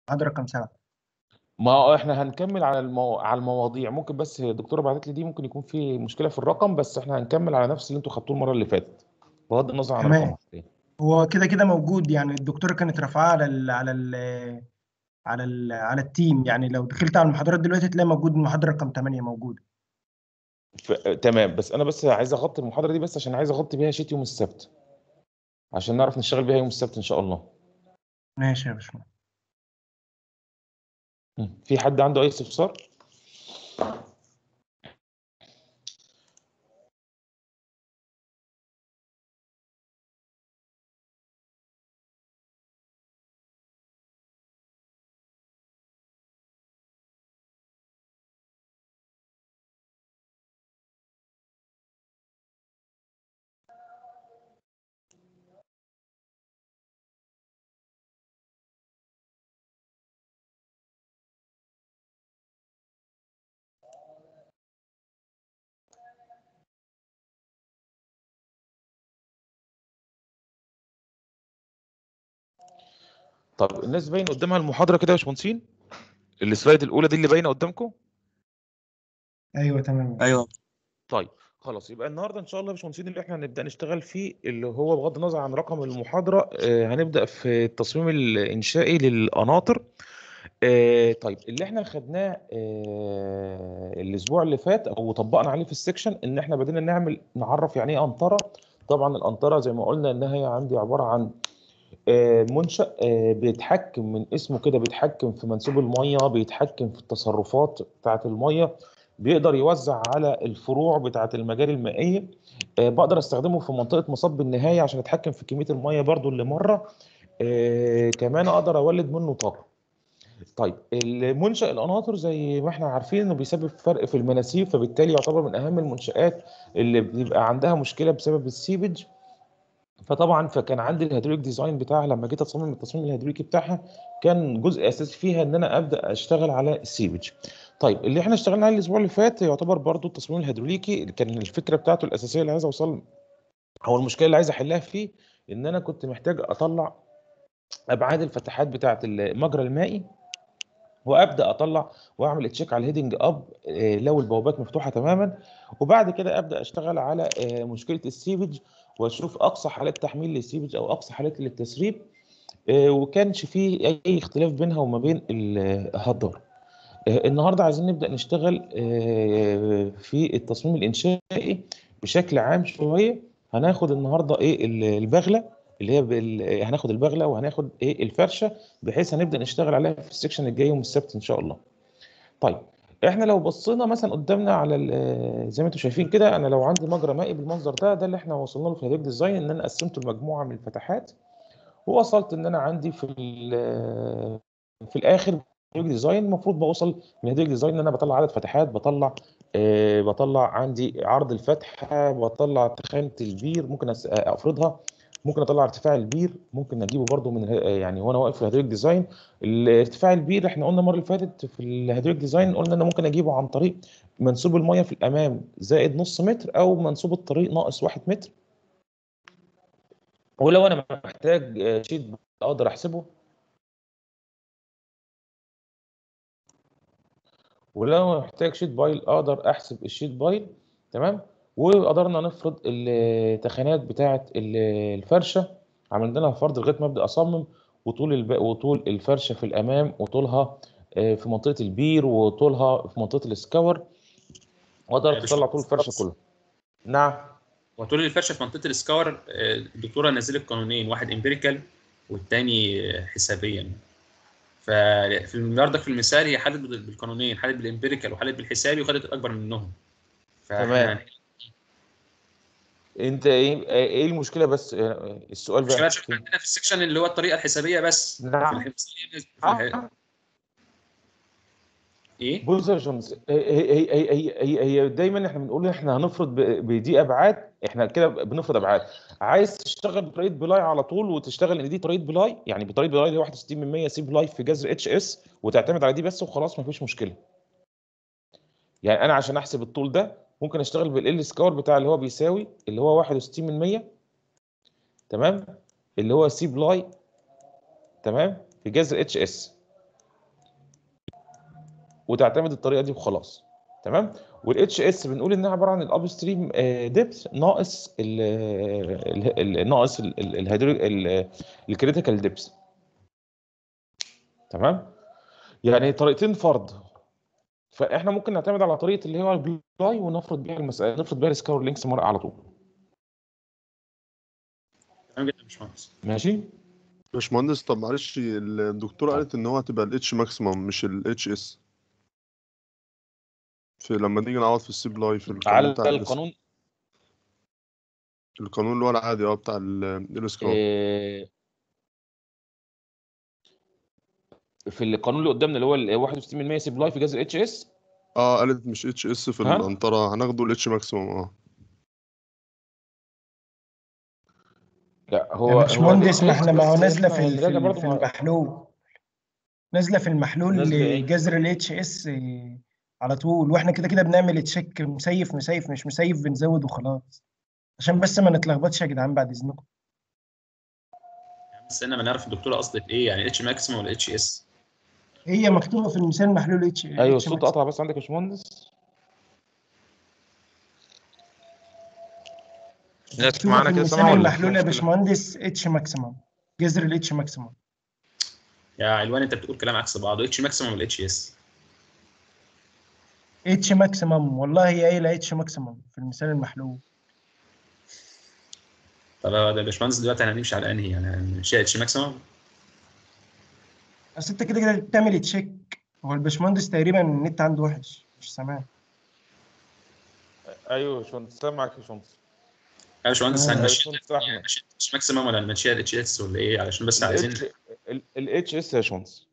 محاضره رقم سبعه ما هو احنا هنكمل على المو... على المواضيع ممكن بس الدكتوره بعتت لي دي ممكن يكون في مشكله في الرقم بس احنا هنكمل على نفس اللي انتوا خدتوه المره اللي فاتت بغض النظر عن تمام. الرقم إيه. هو كده كده موجود يعني الدكتوره كانت رافعاه على ال على ال على ال على التيم يعني لو دخلت على المحاضرات دلوقتي تلاقي موجود المحاضره رقم 8 موجوده ف... تمام بس انا بس عايز اغطي المحاضره دي بس عشان عايز اغطي بيها شيت يوم السبت عشان نعرف نشتغل بيها يوم السبت ان شاء الله ماشي يا باشمهندس مم. في حد عنده اي استفسار طب الناس باين قدامها المحاضره كده يا باشمهندسين السلايد الاولى دي اللي باينه قدامكم ايوه تمام ايوه طيب خلاص يبقى النهارده ان شاء الله يا باشمهندسين اللي احنا هنبدا نشتغل فيه اللي هو بغض النظر عن رقم المحاضره آه، هنبدا في التصميم الانشائي للقناطر آه، طيب اللي احنا خدناه آه، الاسبوع اللي فات او طبقنا عليه في السكشن ان احنا بدينا نعمل نعرف يعني ايه قنطره طبعا القنطره زي ما قلنا انها هي عندي عباره عن آه، منشأ آه، بيتحكم من اسمه كده بيتحكم في منسوب المية بيتحكم في التصرفات بتاعة المية بيقدر يوزع على الفروع بتاعة المجاري المائية آه، بقدر استخدمه في منطقة مصب النهاية عشان اتحكم في كمية المية برضو اللي مرة آه، كمان اقدر اولد منه طاقة طيب المنشأ القناطر زي ما احنا عارفين انه بيسبب فرق في المناسيب فبالتالي يعتبر من اهم المنشآت اللي بيبقى عندها مشكلة بسبب السيبج فطبعا فكان عندي الهيدروليك ديزاين بتاعها لما جيت اصمم التصميم الهيدروليكي بتاعها كان جزء اساسي فيها ان انا ابدا اشتغل على السيبج طيب اللي احنا اشتغلنا عليه الاسبوع اللي فات يعتبر برضو التصميم الهيدروليكي كان الفكره بتاعته الاساسيه اللي عايز اوصل او المشكله اللي عايز احلها فيه ان انا كنت محتاج اطلع ابعاد الفتحات بتاعه المجرى المائي وابدا اطلع واعمل تشيك على الهيدنج اب آه، لو البوابات مفتوحه تماما وبعد كده ابدا اشتغل على آه، مشكله السيبج واشوف اقصى حالات تحميل للسيبج او اقصى حالات للتسريب آه، وكانش فيه اي اختلاف بينها وما بين الهدار آه، النهارده عايزين نبدا نشتغل آه، في التصميم الانشائي بشكل عام شويه هناخد النهارده ايه ال- البغله اللي هي بال... هناخد البغله وهناخد ايه الفرشه بحيث هنبدا نشتغل عليها في السكشن الجاي يوم السبت ان شاء الله. طيب احنا لو بصينا مثلا قدامنا على ال- زي ما انتم شايفين كده انا لو عندي مجرى مائي بالمنظر ده ده اللي احنا وصلنا له في الهيدروليك ديزاين ان انا قسمته لمجموعه من الفتحات ووصلت ان انا عندي في ال- في الاخر الهيدروليك ديزاين المفروض بوصل من الهيدروليك ديزاين ان انا بطلع عدد فتحات بطلع آه، بطلع عندي عرض الفتحه بطلع تخانه البير ممكن أس- افرضها ممكن اطلع ارتفاع البير ممكن اجيبه برده من اله- يعني وانا واقف في الهيدروليك ديزاين الارتفاع البير احنا قلنا المره اللي فاتت في الهيدروليك ديزاين قلنا ان ممكن اجيبه عن طريق منسوب الميه في الامام زائد نص متر او منسوب الطريق ناقص واحد متر ولو انا محتاج آه، شيت اقدر احسبه ولو محتاج شيت بايل اقدر احسب الشيت بايل تمام وقدرنا نفرض التخانات بتاعه ال- الفرشه عملنا لها فرض لغايه ما ابدا اصمم وطول الب... وطول الفرشه في الامام وطولها آه، في منطقه البير وطولها في منطقه السكور واقدر يا اطلع طول الفرشه باشمهندس. كله نعم وطول الفرشه في منطقه السكور آه، الدكتوره نزلت قانونين واحد امبيريكال والتاني آه، حسابيا ففي النهارده في المثال هي حلت بال- بالقانونين حلت بالامبيريكال وحلت بالحسابي وخدت الاكبر منهم تمام. انت ايه ايه المشكله بس آه، السؤال المشكله بقى عشان إحنا عندنا في السكشن اللي هو الطريقه الحسابيه بس نعم. في الحسابية- في الح- آه. ايه بص يا باشمهندس هي هي هي هي هي, هي دايما احنا بنقول احنا هنفرض ب- بدي ابعاد احنا كده بنفرض ابعاد عايز تشتغل بطريقه بلاي على طول وتشتغل ان دي طريقه بلاي يعني بطريقه بلاي اللي هي 61 من 100 سي بلاي في جذر اتش اس وتعتمد على دي بس وخلاص مفيش مشكله يعني انا عشان احسب الطول ده ممكن اشتغل بالال سكور بتاع اللي هو بيساوي اللي هو 61 من 100 تمام اللي هو سي بلاي تمام في جذر اتش اس وتعتمد الطريقه دي وخلاص تمام والاتش اس بنقول انها عباره عن الاب ستريم ديبث ناقص ال ال- ال- ناقص الهيدرو الكريتيكال ديبث تمام يعني طريقتين فرض فاحنا ممكن نعتمد على طريقه اللي هو البلاي ونفرض بيها المساله نفرض بيها السكاور لينكس مره على طول تمام جدا يا باشمهندس ماشي باشمهندس طب معلش الدكتوره قالت ان هو هتبقى الاتش ماكسيمم مش الاتش اس في لما نيجي نعوض في السي بلاي في القانون على بتاع ال- القانون القانون اللي هو العادي اه بتاع ال- الاسكار آه، في القانون اللي قدامنا اللي هو ال 61% سبلاي في جذر اتش اس اه قالت مش اتش اس في ها؟ القنطره هناخده الاتش ماكسيمم اه لا هو يا هو باشمهندس ما ال HS احنا ما هو بس نازله في إحنا ال- في هنراجع ال- برضه في مع- المحلول نازله في المحلول نازلة إيه؟ جذر الاتش اس على طول واحنا كده كده بنعمل تشيك مسيف مسيف مش مسيف بنزود وخلاص عشان بس ما نتلخبطش يا جدعان بعد اذنكم بس انا ما نعرف الدكتوره قصدت ايه يعني اتش ماكسيمم ولا اتش اس هي مكتوبه في المثال محلول اتش ايوه اتش الصوت ماكس. قطع بس عندك يا باشمهندس ناس مكتوبه معانا في كده المثال سامعة ولا المحلول يا في مشكلة؟ باشمهندس اتش ماكسيمم جذر الاتش ماكسيمم يا علوان انت بتقول كلام عكس بعضه اتش ماكسيمم ولا اتش اس اتش ماكسيمم والله هي قايله اتش ماكسيمم في المثال المحلول طب يا باشمهندس دلوقتي هنمشي على انهي يعني هنمشي اتش ماكسيمم اصل انت كده كده بتعمل تشيك هو الباشمهندس تقريبا النت عنده وحش مش سامع ايوه يا باشمهندس سامعك يا باشمهندس يا باشمهندس آه، هنمشي باشمهندس أحمد. هنمشي اتش ماكسيمم ولا هنمشيها اتش اس ولا ايه علشان بس عايزين الاتش اس يا باشمهندس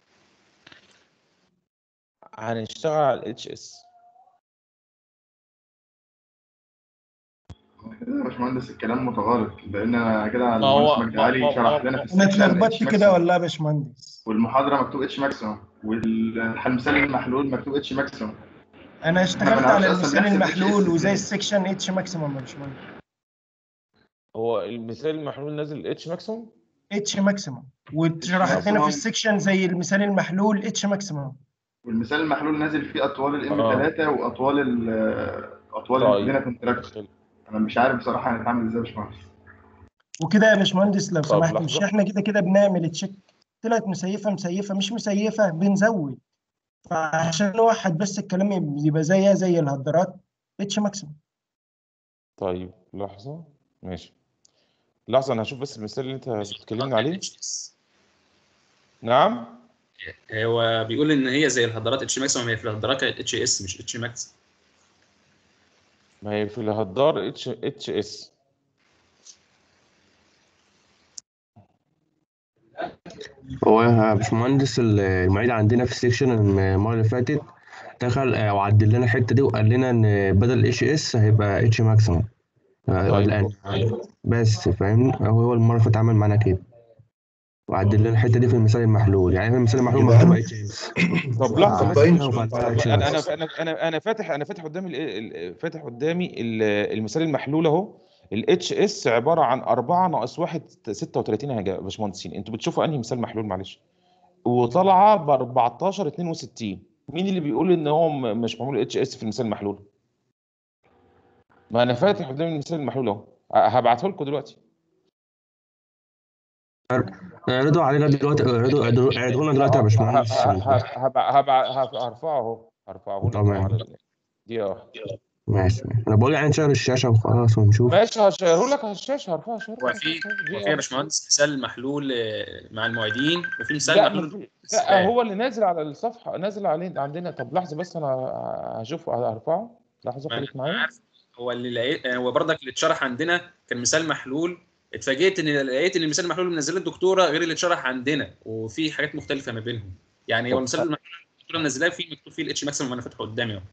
هنشتغل على الاتش اس كده يا باشمهندس الكلام متغالط لان انا كده ما هو- المهندس مجدي ما- علي ما- شرح ما- لنا في انا السكشن اتلخبطت اتش كده ماكسيمم ولا يا باشمهندس والمحاضره مكتوب اتش ماكسيمم والمثال المحلول مكتوب اتش ماكسيمم انا اشتغلت بنعرفش على أصلاً المثال نحسب المحلول HS وزي إزاي. السكشن اتش ماكسيمم يا باشمهندس هو المثال المحلول نازل الاتش ماكسيموم اتش ماكسيمم واتشرحت لنا في maximum. السكشن زي المثال المحلول اتش ماكسيمم والمثال المحلول نازل فيه اطوال الام آه. 3 واطوال ال اطوال طيب. البناء كونتراكت انا مش عارف بصراحه هنتعامل ازاي يا باشمهندس وكده يا باشمهندس لو طب سمحت لحظة. مش احنا كده كده بنعمل تشيك طلعت مسيفه مسيفه مش مسيفه بنزود فعشان نوحد بس الكلام يبقى زيها زي الهدرات اتش ماكسيمم طيب لحظة ماشي لحظة أنا هشوف بس المثال اللي أنت بتتكلمني عليه نعم هو بيقول ان هي زي الهدرات اتش ماكسيمم هي في الهدرات كانت اتش اس مش اتش ماكس ما هي في الهدار اتش اتش اس هو يا باشمهندس المعيد عندنا في السكشن المرة اللي فاتت دخل آه، وعدل لنا الحتة دي وقال لنا إن بدل اتش اس هيبقى اتش ماكسيموم طيب. الآن بس فاهمني هو هو المرة اللي فاتت عمل معانا كده وعدل لنا الحتة دي في المثال المحلول يعني في المثال المحلول يبقى مكتوب أنا- اتش اس طب لحظة بس وبعدها انا اتش انا انا انا انا فاتح انا فاتح قدامي ال- ال- فاتح قدامي ال- المثال المحلول اهو الاتش اس عباره عن 4 ناقص 1 36 يا باشمهندسين انتوا بتشوفوا انهي مثال محلول معلش وطالعه ب 14 62 مين اللي بيقول ان هو م- مش معمول اتش اس في المثال المحلول ما انا فاتح قدامي المثال المحلول اهو هبعته لكم دلوقتي اعرضوا علينا دلوقتي اعرضوا اعرضوا لنا دلوقتي يا باشمهندس هبع هبع هرفعه اهو هرفعه لكم تمام. على ال- دقيقه واحده ماشي انا بقول يعني نشغل الشاشة وخلاص ونشوف ماشي هشيره لك على الشاشه هرفعه شير هو في هو في يا باشمهندس مثال محلول آه، مع المعيدين وفي مثال لا محلول مفي- لا هو اللي نازل على الصفحه نازل عليه عندنا طب لحظه بس انا هشوف هرفعه لحظه ما خليك أنا معايا عارف. هو اللي لقيت هو برضك اللي اتشرح عندنا كان مثال محلول اتفاجئت ان لقيت ان المثال المحلول اللي منزله الدكتوره غير اللي اتشرح عندنا وفي حاجات مختلفه ما بينهم يعني هو طب- المثال المحلول اللي الدكتوره منزلاه فيه مكتوب فيه الاتش ماكسيمم وانا فاتحه قدامي اهو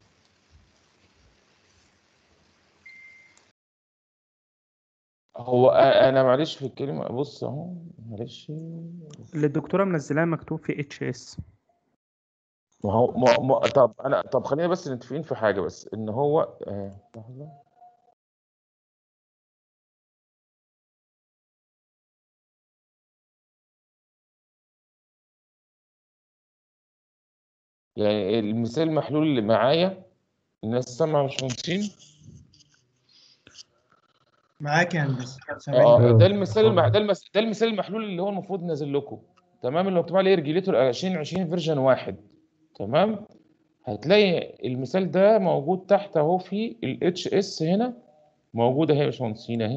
هو أ- انا معلش في الكلمه بص اهو معلش اللي الدكتورة منزلاه مكتوب في اتش اس ما هو ما ما طب انا طب خلينا بس متفقين في حاجه بس ان هو آه، لحظه يعني المثال المحلول اللي معايا الناس سامعه يا باشمهندسين معاك يا هندسه سامعني اه ده المثال المح... ده, المس... ده المثال المحلول اللي هو المفروض نازل لكم تمام اللي مكتوب عليه ريجيليتور 2020 فيرجن واحد تمام هتلاقي المثال ده موجود تحت اهو في الاتش اس هنا موجوده اهي يا باشمهندسين اهي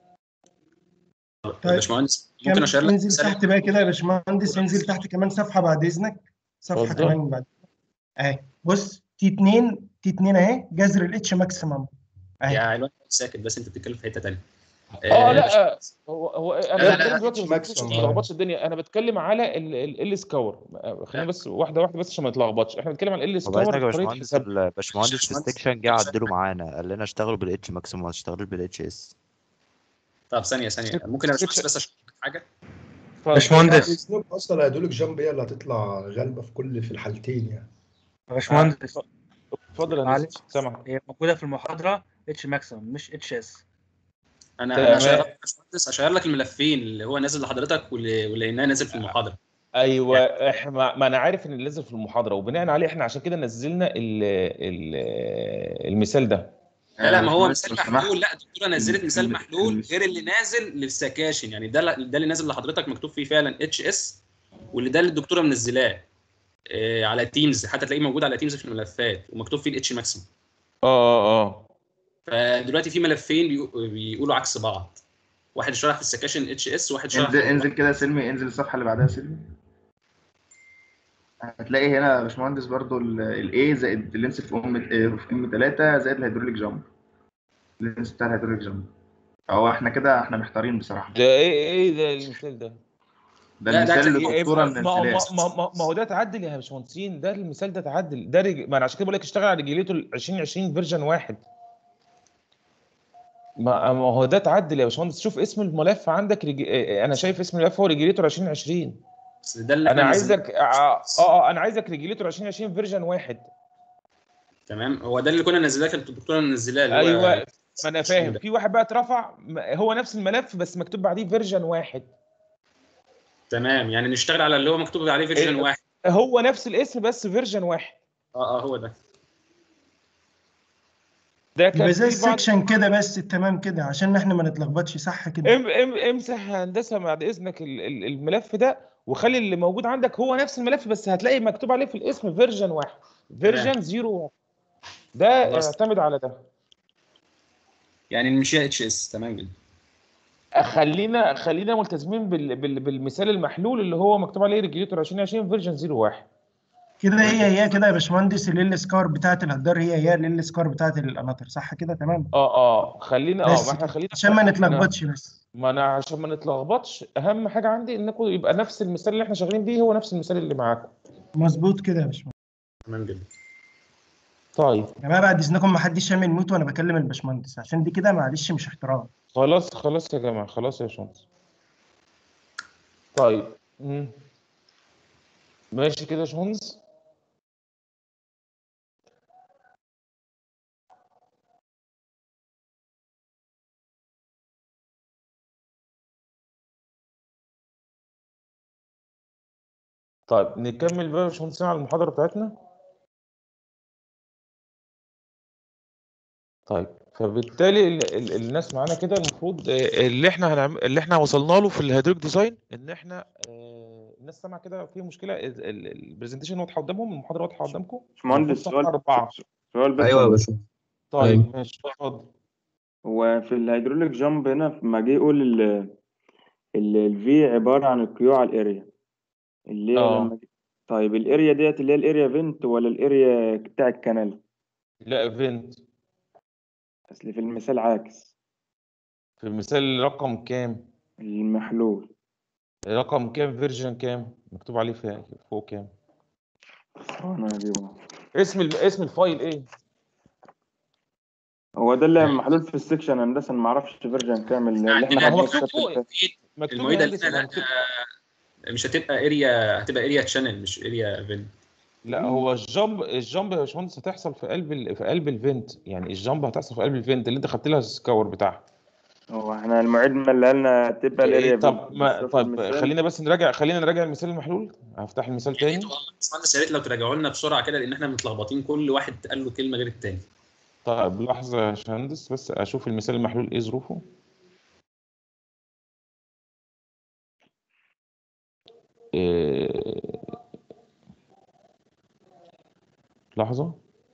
يا طيب. باشمهندس كم ممكن اشير لك انزل مثال تحت بقى كده يا باشمهندس انزل تحت كمان صفحه بعد اذنك صفحه اتفضل. كمان بعد اهي بص تي 2 تي 2 اهي جذر الاتش ماكسيمم اهي يا الواد ساكت بس انت بتتكلم في حته ثانيه اه لا هو هو انا لا، لا، بتكلم لا، دلوقتي مش ما maximum. تلخبطش الدنيا انا بتكلم على ال سكور خلينا بس واحده واحده بس عشان ما نتلخبطش احنا بنتكلم على ال طب سكور عايزك يا طريقه باشمهندس حساب الباشمهندس في باشمهندس. السكشن جه عدله معانا قال لنا اشتغلوا بالاتش ماكسيموم ما تشتغلوش بالاتش اس طب ثانيه ثانيه ممكن يا باشمهندس بس اشرح لك حاجه باشمهندس سنوب اصلا هيدولك جامب هي اللي هتطلع غالبه في كل في الحالتين يعني يا باشمهندس اتفضل يا معلش. هندسه سامعك هي موجوده في المحاضره اتش ماكسيمم مش اتش اس انا تمام. انا اشير لك باشمهندس اشير لك الملفين اللي هو نازل لحضرتك واللي واللي لقيناه نازل في المحاضره ايوه احنا ما ما انا عارف ان اللي نزل في المحاضره وبناء عليه احنا عشان كده نزلنا ال ال المثال ده لا لا ما هو باشمهندس مثال لو سمحت. محلول لا الدكتوره نزلت ال- مثال ال- محلول ال- غير اللي نازل للسكاشن يعني ده ده اللي نازل لحضرتك مكتوب فيه فعلا اتش اس واللي ده اللي الدكتوره منزلاه آه، على تيمز حتى تلاقيه موجود على تيمز في الملفات ومكتوب فيه الاتش ماكسيمم اه اه اه فدلوقتي في ملفين بيقو- بيقولوا عكس بعض واحد شرح في السكاشن اتش اس وواحد شرح انزل في انزل كده يا سلمي انزل الصفحه اللي بعدها يا سلمي هتلاقي هنا يا باشمهندس برضو الاي زائد اللينس في ام في ام 3 زائد الهيدروليك جامب اللينس بتاع الهيدروليك جامب هو احنا كده احنا محتارين بصراحه ده ايه ايه ده المثال ده ده لا، ده المثال هتلاقيه اللي الدكتوره ما ما منزلاه ما ما ما هو ده تعدل يا باشمهندسين ده المثال ده تعدل ده رج... ما انا عشان كده بقول لك اشتغل على ريجيليتور 2020 فيرجن واحد ما ما هو ده تعدل يا باشمهندس شوف اسم الملف عندك ريج... اه، انا شايف اسم الملف هو ريجيليتور 2020 بس ده اللي انا احنا نزلناه. عايزك اه اه انا عايزك ريجيليتور 2020 فيرجن واحد تمام هو ده اللي كنا نزلناه كانت الدكتوره منزلاه اللي هو ايوه ما انا فاهم ده. في واحد بقى اترفع م- هو نفس الملف بس مكتوب بعديه فيرجن واحد تمام يعني نشتغل على اللي هو مكتوب عليه فيرجن إيه. واحد هو نفس الاسم بس فيرجن واحد اه اه هو ده ده كان يبقى زي في بعض السكشن كده بس تمام كده عشان احنا ما نتلخبطش صح كده ام ام امسح يا هندسه بعد اذنك ال- ال- الملف ده وخلي اللي موجود عندك هو نفس الملف بس هتلاقي مكتوب عليه في الاسم فيرجن واحد فيرجن زيرو واحد ده خلاص. اعتمد على ده يعني نمشيها اتش اس تمام جدا خلينا خلينا ملتزمين بال بال بالمثال المحلول اللي هو مكتوب عليه ريجليتور 2020 فيرجن زيرو واحد كده هي هي كده يا باشمهندس ال سكار بتاعت الهدار هي هي ال سكار بتاعت القناطر صح كده تمام اه اه خلينا اه بس ما احنا كده. خلينا عشان ما أنا- نتلخبطش بس ما انا عشان ما نتلخبطش اهم حاجه عندي انكم يبقى نفس المثال اللي احنا شغالين بيه هو نفس المثال اللي معاكم مظبوط كده يا باشمهندس تمام جدا طيب يا جماعه بعد اذنكم ما حدش يعمل موت وانا بكلم الباشمهندس عشان دي كده معلش مش احترام خلاص خلاص يا جماعه خلاص يا باشمهندس طيب مم. ماشي كده يا باشمهندس طيب نكمل بقى يا باشمهندس على المحاضره بتاعتنا طيب فبالتالي ال- ال- الناس معانا كده المفروض آه، اللي احنا هنعمل اللي احنا وصلنا له في الهيدروليك ديزاين ان احنا آه، الناس سامعه كده في مشكله البرزنتيشن واضحه قدامهم المحاضره واضحه قدامكم باشمهندس المفروض سؤال صفحه اربعه سؤال بس ايوه يا باشمهندس طيب ماشي اتفضل هو في الهيدروليك جامب هنا لما جه يقول ال ال الفي عبارة عن الكيو على الاريا اللي هي اه لما طيب الاريا ديت اللي هي الاريا فينت ولا الاريا بتاع الكنال لا ايفنت اصل في المثال عاكس في المثال رقم كام المحلول رقم كام فيرجن كام مكتوب عليه فوق فوق كام انا هجيبه اسم ال- اسم الفايل ايه هو ده اللي محلول في السكشن هندسه أنا ما اعرفش فيرجن كامل اللي يعني احنا ما هو خدناه مكتوب الشابتر فوق اللي فات. اكيد مكتوب يا المعيده هندسه اللي ما لا مكتوب مش هتبقى اريا هتبقى اريا تشانل مش اريا فين لا هو الجامب الجامب يا باشمهندس هتحصل في قلب ال... في قلب الفنت يعني الجامب هتحصل في قلب الفنت اللي انت خدت لها السكور بتاعها هو احنا المعيد ملها لنا تبقى إيه الاريا طب ما طب خلينا بس نراجع خلينا نراجع المثال المحلول هفتح المثال تاني باشمهندس يا ريت لو تراجعوا لنا بسرعه كده لان احنا متلخبطين كل واحد قال له كلمه غير التاني طيب لحظة يا باشمهندس بس أشوف المثال المحلول إيه ظروفه إيه... لحظة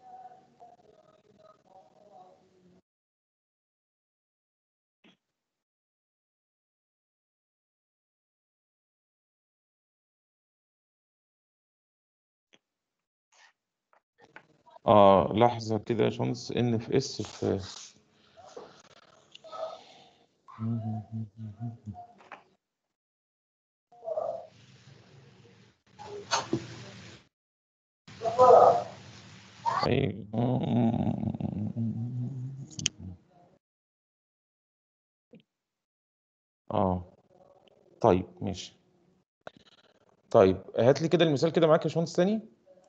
اه لحظة كده يا باشمهندس ان في اس في اه طيب ماشي طيب هات لي كده المثال كده معاك يا باشمهندس تاني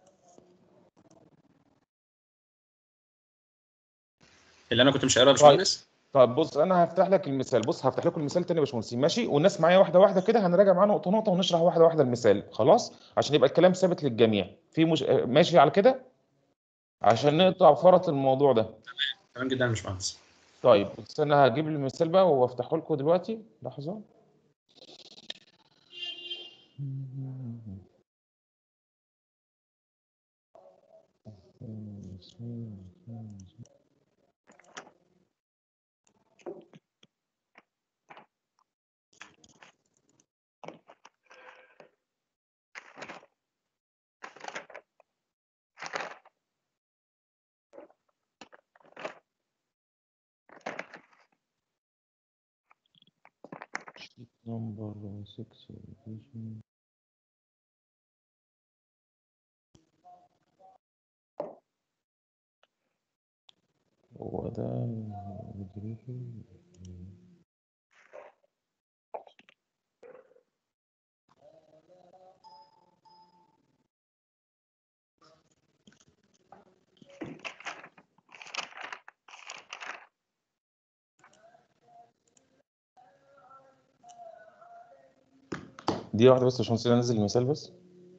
اللي انا كنت مش قايلها يا طيب باشمهندس طيب بص انا هفتح لك المثال بص هفتح لكم المثال تاني يا باشمهندس ماشي والناس معايا واحده واحده كده هنراجع معاه نقطه نقطه ونشرح واحده واحده المثال خلاص عشان يبقى الكلام ثابت للجميع في مش... ماشي على كده عشان نقطع فرط الموضوع ده تمام جدا يا باشمهندس طيب بس انا هجيب المثال بقى وافتحه لكم دلوقتي لحظه sheet number 6 revision هو ده مدريكي دي واحدة بس عشان نسيت انزل المثال بس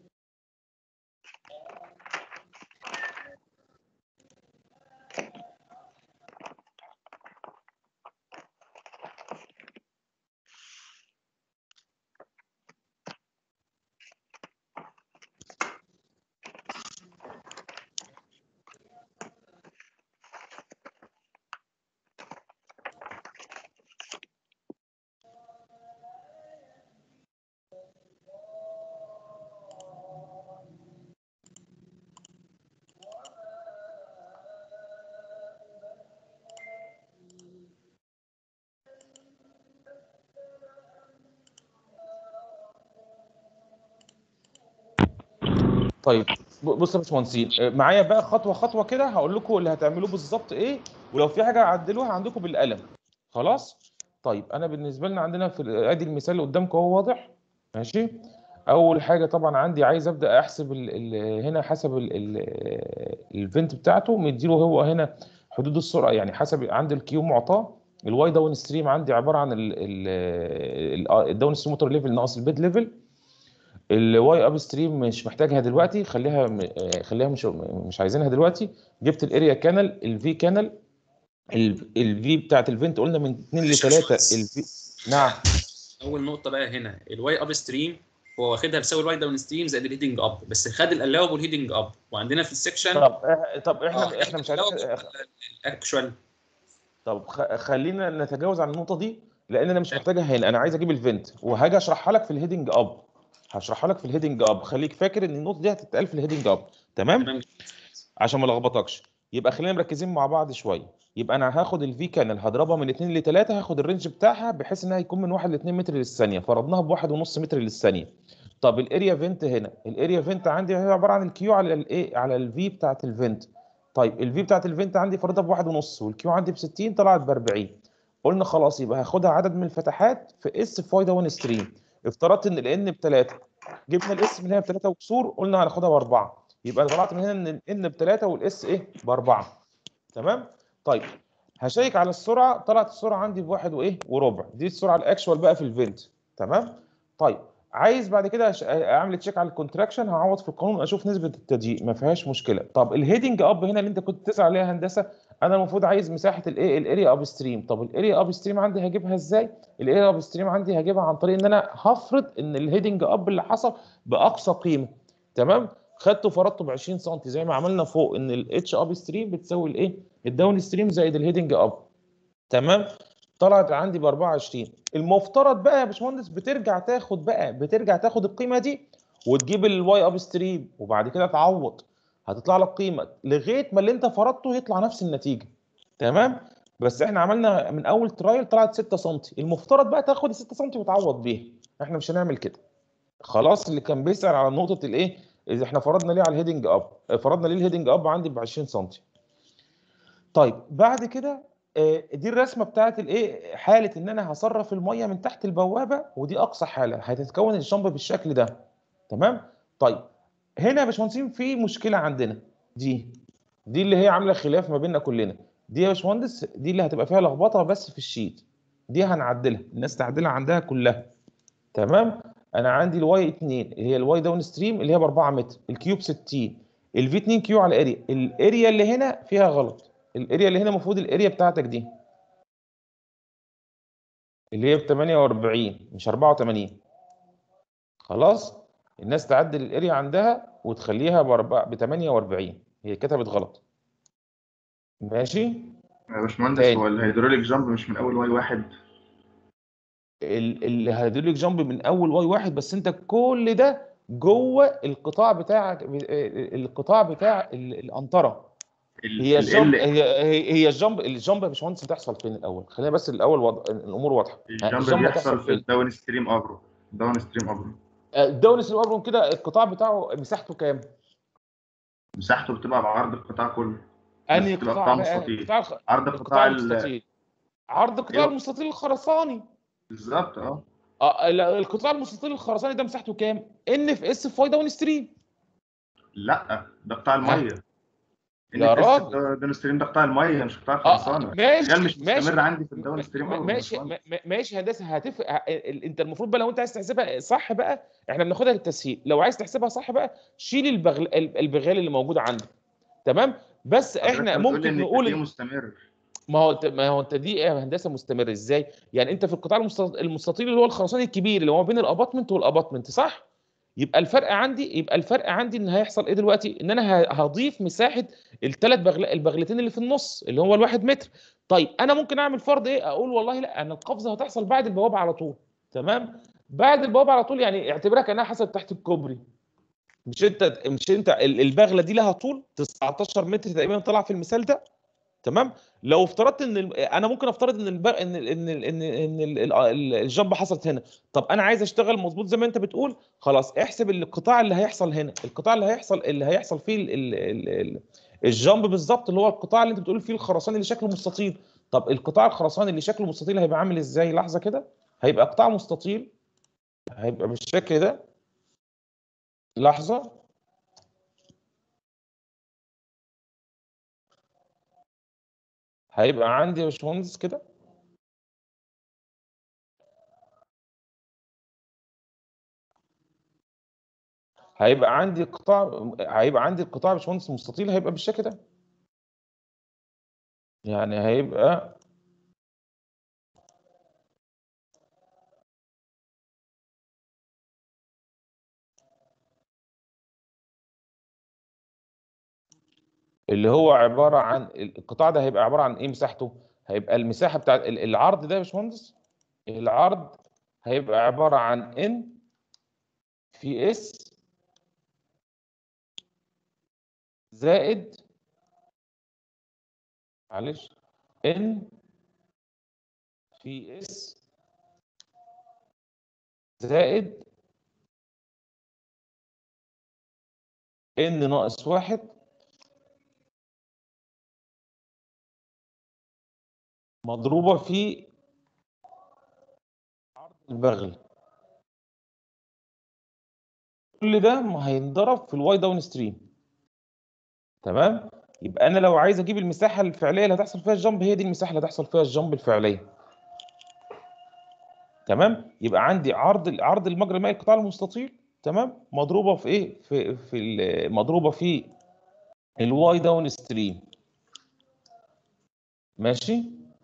طيب ب- بص يا باشمهندسين آه، معايا بقى خطوه خطوه كده هقول لكم اللي هتعملوه بالظبط ايه ولو في حاجه عدلوها عندكم بالقلم خلاص طيب انا بالنسبه لنا عندنا في ال- ادي المثال اللي قدامكم اهو واضح ماشي اول حاجه طبعا عندي عايز ابدا احسب ال ال هنا حسب ال ال الفنت بتاعته مديله هو هنا حدود السرعه يعني حسب عندي الكيو معطاه الواي داون ستريم عندي عباره عن ال- ال- ال- الداون ستريم موتور ليفل ناقص البيد ليفل الواي اب ستريم مش محتاجها دلوقتي خليها م- آه، خليها مش مش عايزينها دلوقتي جبت الاريا كانال الفي كانال الفي بتاعت الفنت قلنا من 2 ل 3 الفي نعم اول نقطه بقى هنا الواي اب ستريم هو واخدها بيساوي الواي داون ستريم زائد الهيدنج اب بس خد الالاوبل هيدنج اب وعندنا في السكشن طب إح- طب احنا احنا مش عارفين اكشوال طب خ- خلينا نتجاوز عن النقطه دي لان انا مش محتاجها هنا انا عايز اجيب الفنت وهاجي اشرحها لك في الهيدنج اب هشرحها لك في الهيدنج اب خليك فاكر ان النقطه دي هتتقال في الهيدنج اب تمام تمام عشان ما لخبطكش يبقى خلينا مركزين مع بعض شويه يبقى انا هاخد الفي كانال هضربها من 2 ل 3 هاخد الرينج بتاعها بحيث انها يكون من 1 ل 2 متر للثانيه فرضناها بواحد ونص متر للثانيه طب الاريا فينت هنا الاريا فينت عندي هي عباره عن الكيو على الايه على الفي بتاعت الفينت طيب الفي بتاعت الفينت عندي فرضها بواحد ونص والكيو عندي ب 60 طلعت ب 40 قلنا خلاص يبقى هاخدها عدد من الفتحات في اس في واي داون ستريم افترضت ان الان بثلاثه جبنا الاس من هنا بثلاثه وكسور قلنا هناخدها باربعه يبقى طلعت من هنا ان الان بثلاثه والاس ايه باربعه تمام طيب هشيك على السرعه طلعت السرعه عندي بواحد وايه وربع دي السرعه الاكشوال بقى في الفنت تمام طيب عايز بعد كده أش- اعمل تشيك على الكونتراكشن هعوض في القانون اشوف نسبه التضييق ما فيهاش مشكله طب الهيدنج اب هنا اللي انت كنت تسال عليها هندسه انا المفروض عايز مساحه الايه الاريا اب ستريم طب الاريا اب ستريم عندي هجيبها ازاي الاريا اب ستريم عندي هجيبها عن طريق ان انا هفرض ان الهيدنج اب اللي حصل باقصى قيمه تمام خدته فرضته ب 20 سم زي ما عملنا فوق ان الاتش اب ستريم بتساوي الايه الداون ستريم زائد الهيدنج اب تمام طلعت عندي ب 24 المفترض بقى يا باشمهندس بترجع تاخد بقى بترجع تاخد القيمه دي وتجيب الواي اب ستريم وبعد كده تعوض هتطلع لك قيمه لغايه ما اللي انت فرضته يطلع نفس النتيجه تمام بس احنا عملنا من اول ترايل طلعت 6 سم المفترض بقى تاخد ال 6 سم وتعوض بيها احنا مش هنعمل كده خلاص اللي كان بيسال على نقطه الايه اذا احنا فرضنا ليه على الهيدنج اب فرضنا ليه الهيدنج اب عندي ب 20 سم طيب بعد كده آه، دي الرسمه بتاعت الايه حاله ان انا هصرف الميه من تحت البوابه ودي اقصى حاله هتتكون الجنب بالشكل ده تمام طيب هنا يا باشمهندسين في مشكله عندنا دي دي اللي هي عامله خلاف ما بيننا كلنا دي يا باشمهندس دي اللي هتبقى فيها لخبطه بس في الشيت دي هنعدلها الناس تعدلها عندها كلها تمام انا عندي الواي 2 اللي هي الواي داون ستريم اللي هي ب 4 متر الكيوب 60 الفي 2 كيو على الاريا الاريا اللي هنا فيها غلط الاريا اللي هنا المفروض الاريا بتاعتك دي اللي هي ب 48 مش 84 خلاص الناس تعدل الاريا عندها وتخليها ب 48 هي كتبت غلط ماشي يا باشمهندس تاني. هو الهيدروليك جامب مش من اول واي واحد ال- الهيدروليك جامب من اول واي واحد بس انت كل ده جوه القطاع بتاع القطاع بتاع ال- القنطره ال- هي ال- الجامب ال- هي هي هي الجامب الجامب يا باشمهندس بتحصل فين الاول خلينا بس الاول وض... الامور واضحه الجامب الجامب بيحصل هتحصل في فين الداون ستريم ابرو داون ستريم ابرو الداون ستريم كده القطاع بتاعه مساحته كام مساحته بتبقى بعرض القطاع كله انهي بتبقى قطاع قطاع بقى مستطيل القطاع الخ... عرض القطاع القطاع ال- المستطيل عرض القطاع أيوة. المستطيل الخرساني بالظبط اه اه ال- القطاع المستطيل الخرساني ده مساحته كام ان في اس في واي داون ستريم لا ده قطاع الميه يا NFS راجل. داون ستريم ده قطاع الميه مش قطاع اه الخرسانه ماشي الشغال مش ماشي مستمر عندي في الداون ستريم ابرو يا ماشي باشمهندس. م- م- ماشي هندسه هتفرق ه- ال- انت المفروض بقى لو انت عايز تحسبها صح بقى احنا بناخدها للتسهيل لو عايز تحسبها صح بقى شيل البغل ال- البغال اللي موجود عندك تمام بس حضرتك احنا بتقول ممكن ان نقول التسليم إن- مستمر ما هو ما هو انت دي يا هندسه مستمر ازاي؟ يعني انت في القطاع المست- المستطيل اللي هو الخرساني الكبير اللي هو بين الاباطمنت والاباطمنت صح؟ يبقى الفرق عندي يبقى الفرق عندي ان هيحصل ايه دلوقتي؟ ان انا ه- هضيف مساحه الثلاث بغل... البغلتين اللي في النص اللي هو الواحد متر. طيب انا ممكن اعمل فرض ايه؟ اقول والله لا انا القفزه هتحصل بعد البوابه على طول تمام؟ بعد البوابه على طول يعني اعتبرها كانها حصلت تحت الكوبري. مش انت مش انت ال- البغله دي لها طول 19 متر تقريبا طلع في المثال ده تمام لو افترضت ان ال- انا ممكن افترض ان الب... ان ال... ان ال... ان ان ال... ال- ال- الجامب حصلت هنا طب انا عايز اشتغل مظبوط زي ما انت بتقول خلاص احسب القطاع اللي هيحصل هنا القطاع اللي هيحصل اللي هيحصل فيه ال... ال... ال... ال... الجامب بالظبط اللي هو القطاع اللي انت بتقول فيه الخرساني اللي شكله مستطيل طب القطاع الخرساني اللي شكله مستطيل هيبقى عامل ازاي لحظه كده هيبقى قطاع مستطيل هيبقى بالشكل ده لحظه هيبقى عندي يا باشمهندس كده هيبقى عندي قطاع هيبقى عندي القطاع يا باشمهندس مستطيل هيبقى بالشكل ده يعني هيبقى اللي هو عباره عن القطاع ده هيبقى عباره عن ايه مساحته؟ هيبقى المساحه بتاع ال- العرض ده يا باشمهندس العرض هيبقى عباره عن ان في اس زائد معلش ان في اس زائد ان ناقص واحد مضروبة في عرض البغل كل ده ما هينضرب في الواي داون ستريم تمام يبقى انا لو عايز اجيب المساحه الفعليه اللي هتحصل فيها الجامب هي دي المساحه اللي هتحصل فيها الجامب الفعليه تمام يبقى عندي عرض عرض المجرى المائي القطاع المستطيل تمام مضروبه في ايه في في ال- مضروبه في الواي داون ستريم ماشي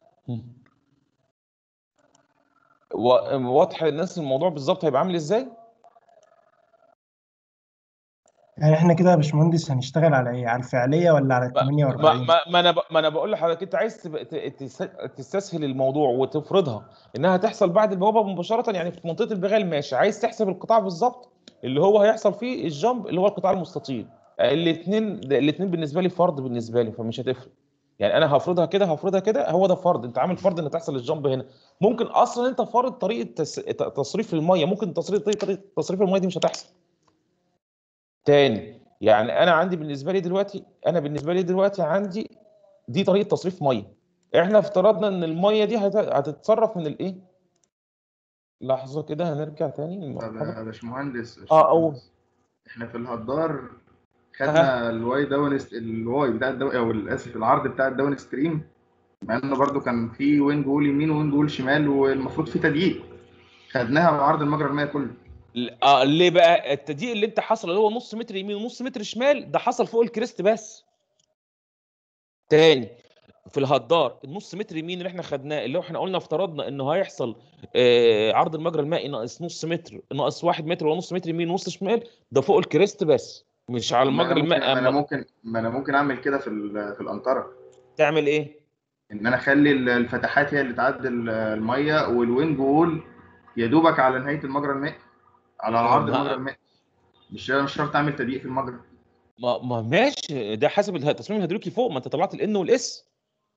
وا- واضح للناس الموضوع بالظبط هيبقى عامل ازاي يعني احنا كده يا باشمهندس هنشتغل على ايه على الفعليه ولا على ال ما 48 ما ما انا ب- ما انا بقول لحضرتك انت عايز تب- ت- تس- تستسهل الموضوع وتفرضها انها تحصل بعد البوابه مباشره يعني في منطقه البغال ماشي عايز تحسب القطاع بالظبط اللي هو هيحصل فيه الجامب اللي هو القطاع المستطيل الاثنين الاثنين بالنسبه لي فرض بالنسبه لي فمش هتفرق يعني انا هفرضها كده هفرضها كده هو ده فرض انت عامل فرض ان تحصل الجامب هنا ممكن اصلا انت فارض طريقه تس... ت- تصريف الميه ممكن تصريف طريقه تصريف الميه دي مش هتحصل تاني يعني انا عندي بالنسبه لي دلوقتي انا بالنسبه لي دلوقتي عندي دي طريقه تصريف ميه احنا افترضنا ان الميه دي هت- هتتصرف من الايه لحظه كده هنرجع تاني طب للمحاضرة. يا باشمهندس اه اول احنا في الهدار خدنا الواي داون الواي بتاع الدو... او اسف العرض بتاع الداون اكستريم مع انه برضو كان في وينج وول يمين وينج وول شمال والمفروض في تضييق خدناها بعرض المجرى المائي كله اه ليه بقى التضييق اللي انت حصل اللي هو نص متر يمين ونص متر شمال ده حصل فوق الكريست بس تاني في الهدار النص متر يمين اللي احنا خدناه اللي هو احنا قلنا افترضنا انه هيحصل آه عرض المجرى المائي ناقص نص متر ناقص واحد متر ونص متر يمين ونص شمال ده فوق الكريست بس مش على ما انا المجرى ممكن المائي ما انا أما ممكن ما انا ممكن اعمل كده في ال- في الانطره تعمل ايه؟ ان انا اخلي ال- الفتحات هي اللي تعدي ال- الميه والوينج وول يا دوبك على نهايه المجرى المائي على عرض ما- المجرى المائي مش مش شرط اعمل تضييق في المجرى ما ما ماشي ده حسب اله- التصميم الهيدروليكي فوق ما انت طلعت الان والاس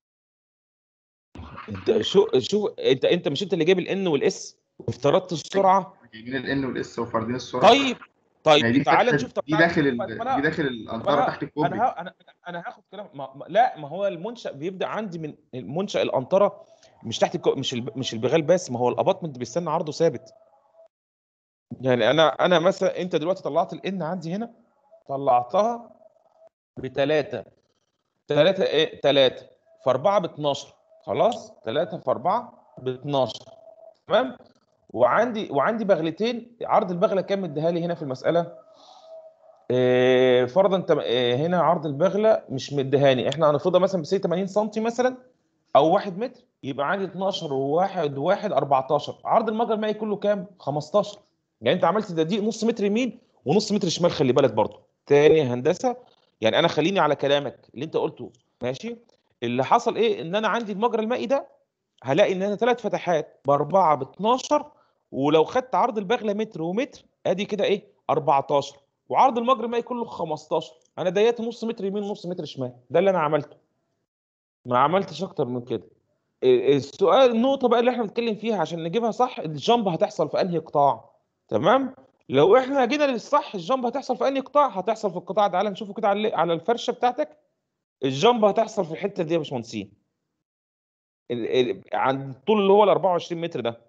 انت شو شوف انت انت مش انت اللي جايب الان والاس وافترضت السرعه جايبين الان والاس وفاردين السرعه طيب طيب ما هي دي تعالى فتحة- نشوف طب دي تعالى داخل نشوف. ال... ما أنا- دي داخل ما الانطره انا تحت الكوبري انا ها- انا انا هاخد كلام ما ما- لا ما هو المنشا بيبدا عندي من المنشا الانطره مش تحت الكو... مش الب... مش البغال بس ما هو الاباطمنت بيستنى عرضه ثابت يعني انا انا مثلا انت دلوقتي طلعت الان عندي هنا طلعتها بثلاثة ثلاثة ايه ثلاثة في 4 ب 12 خلاص 3 في 4 ب 12 تمام وعندي وعندي بغلتين عرض البغله كام مديها لي هنا في المساله إيه فرضا انت إيه هنا عرض البغله مش مديهاني احنا هنفرضها مثلا ب 80 سم مثلا او 1 متر يبقى عندي 12 و1 و1 14 عرض المجرى المائي كله كام 15 يعني انت عملت تضييق نص متر يمين ونص متر شمال خلي بالك برضه تاني يا هندسه يعني انا خليني على كلامك اللي انت قلته ماشي اللي حصل ايه ان انا عندي المجرى المائي ده هلاقي ان انا ثلاث فتحات باربعه ب 12 ولو خدت عرض البغله متر ومتر ادي كده ايه 14 وعرض المجرى المائي كله 15 انا ضيقت نص متر يمين ونص متر شمال ده اللي انا عملته ما عملتش اكتر من كده ال- السؤال النقطه بقى اللي احنا بنتكلم فيها عشان نجيبها صح الجامب هتحصل في انهي قطاع تمام لو احنا جينا للصح الجامب هتحصل في انهي قطاع هتحصل في القطاع ده تعالى نشوفه كده على على الفرشه بتاعتك الجامب هتحصل في الحته دي يا باشمهندسين ال- ال- عند الطول اللي هو ال 24 متر ده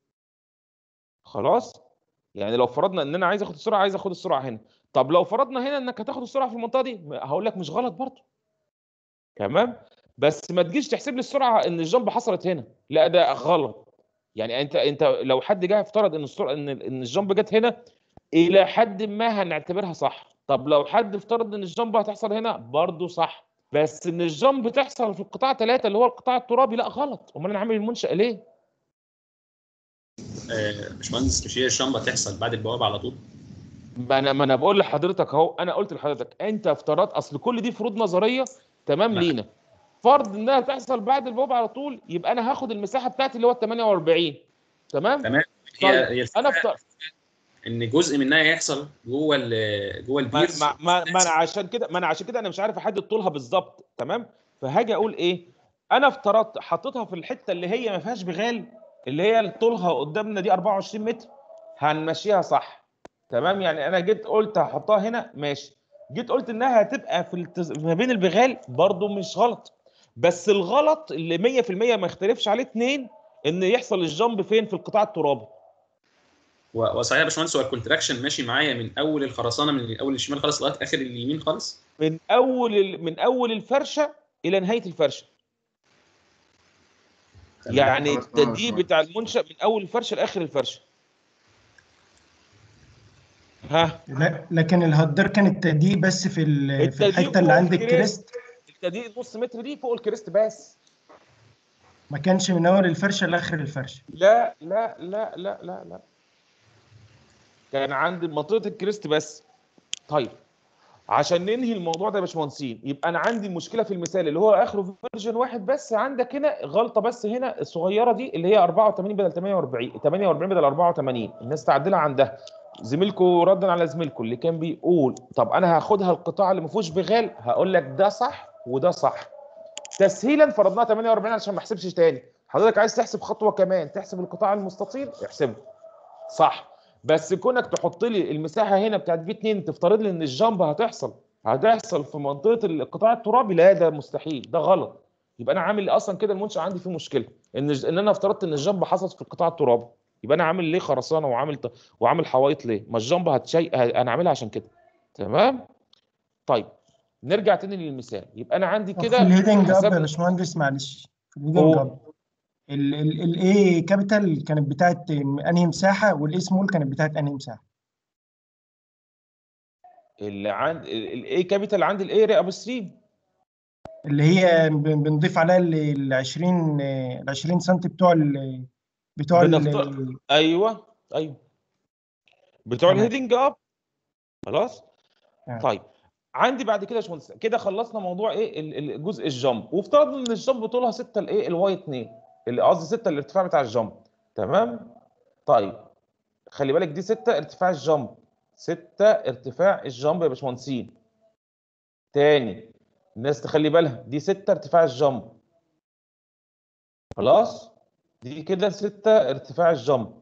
خلاص يعني لو فرضنا ان انا عايز اخد السرعه عايز اخد السرعه هنا طب لو فرضنا هنا انك هتاخد السرعه في المنطقه دي م- هقول لك مش غلط برضه تمام بس ما تجيش تحسب لي السرعه ان الجامب حصلت هنا لا ده غلط يعني انت انت لو حد جه افترض ان السرعه ان ان الجامب جت هنا الى حد ما هنعتبرها صح طب لو حد افترض ان الجامب هتحصل هنا برضه صح بس ان الجامب تحصل في القطاع ثلاثة اللي هو القطاع الترابي لا غلط امال انا عامل المنشأ ليه آه، باشمهندس مش هي الشامبه تحصل بعد البوابه على طول ما انا ما انا بقول لحضرتك اهو انا قلت لحضرتك انت افترضت اصل كل دي فروض نظريه تمام نعم. لينا فرض انها تحصل بعد البوابه على طول يبقى انا هاخد المساحه بتاعتي اللي هو ال 48 تمام تمام طيب هي هي انا الفكره افترض ان جزء منها يحصل جوه ال- جوه ما, البيرز ما, ما, ما انا عشان كده ما انا عشان كده انا مش عارف احدد طولها بالظبط تمام فهاجي اقول ايه انا افترضت حطيتها في الحته اللي هي ما فيهاش بغال اللي هي طولها قدامنا دي 24 متر هنمشيها صح تمام يعني انا جيت قلت هحطها هنا ماشي جيت قلت انها هتبقى في التز... ما بين البغال برضو مش غلط بس الغلط اللي 100% ما يختلفش عليه اتنين ان يحصل الجامب فين في القطاع الترابي و- وصحيح يا باشمهندس هو الكونتراكشن ماشي معايا من اول الخرسانه من اول الشمال خالص لغايه اخر اليمين خالص من اول ال- من اول الفرشه الى نهايه الفرشه يعني خلاص، خلاص، التدقيق خلاص. بتاع المنشا من اول الفرشه لاخر الفرشه ها لا لكن الهدار كان التضييق بس في ال- في التدقيق الحته اللي فوق عند الكريست التدقيق نص متر دي فوق الكريست بس ما كانش من اول الفرشه لاخر الفرشه لا لا لا لا لا لا كان عند منطقه الكريست بس طيب عشان ننهي الموضوع ده يا باشمهندسين يبقى انا عندي المشكله في المثال اللي هو اخره فيرجن واحد بس عندك هنا غلطه بس هنا الصغيره دي اللي هي 84 بدل 48 48 بدل 84 الناس تعدلها عندها زميلكم ردا على زميلكم اللي كان بيقول طب انا هاخدها القطاع اللي ما فيهوش بغال هقول لك ده صح وده صح تسهيلا فرضناها 48 عشان ما احسبش تاني حضرتك عايز تحسب خطوه كمان تحسب القطاع المستطيل احسبه صح بس كونك تحط لي المساحه هنا بتاعت في 2 تفترض لي ان الجامب هتحصل هتحصل في منطقه القطاع الترابي لا ده مستحيل ده غلط يبقى انا عامل اصلا كده المنشا عندي فيه مشكله ان ان انا افترضت ان الجامب حصلت في القطاع الترابي يبقى انا عامل ليه خرسانه وعامل ط- وعامل حوايط ليه ما الجامب هتشي انا عاملها عشان كده تمام طيب نرجع تاني للمثال يبقى انا عندي طب كده في الهيدنج اب يا حسبنا باشمهندس معلش في الهيدنج قول. اب الاي كابيتال كانت بتاعت انهي مساحه والاي سمول كانت بتاعت انهي مساحه اللي عند الاي كابيتال عند الاريا ابو ستريم اللي هي بن- بنضيف عليها ال 20 ال 20 سم بتوع ال بتوع ال بنفترض ايوه ايوه بتوع تمام. الهيدنج اب خلاص تمام. طيب عندي بعد كده يا باشمهندس كده خلصنا موضوع ايه ال- ال- الجزء الجامب وافترضنا ان الجامب طولها 6 الايه الواي 2 اللي قصدي 6 الارتفاع بتاع الجامب تمام طيب خلي بالك دي 6 ارتفاع الجامب 6 ارتفاع الجامب يا باشمهندسين تاني الناس تخلي بالها دي 6 ارتفاع الجامب خلاص دي كده 6 ارتفاع الجامب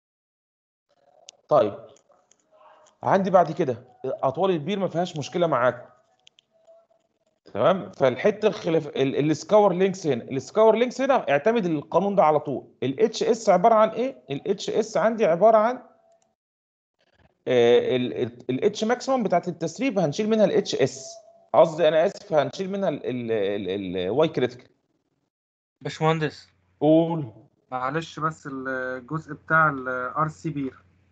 طيب عندي بعد كده اطوال البير ما فيهاش مشكله معاك تمام فالحته الخلاف ال- السكاور لينكس هنا السكاور لينكس هنا اعتمد القانون ده على طول الاتش اس عباره عن ايه الاتش اس عندي عباره عن الاتش ماكسيمم بتاعت التسريب هنشيل منها الاتش اس قصدي انا اسف هنشيل منها الواي كريتيكال باشمهندس قول معلش بس الجزء بتاع الار سي بير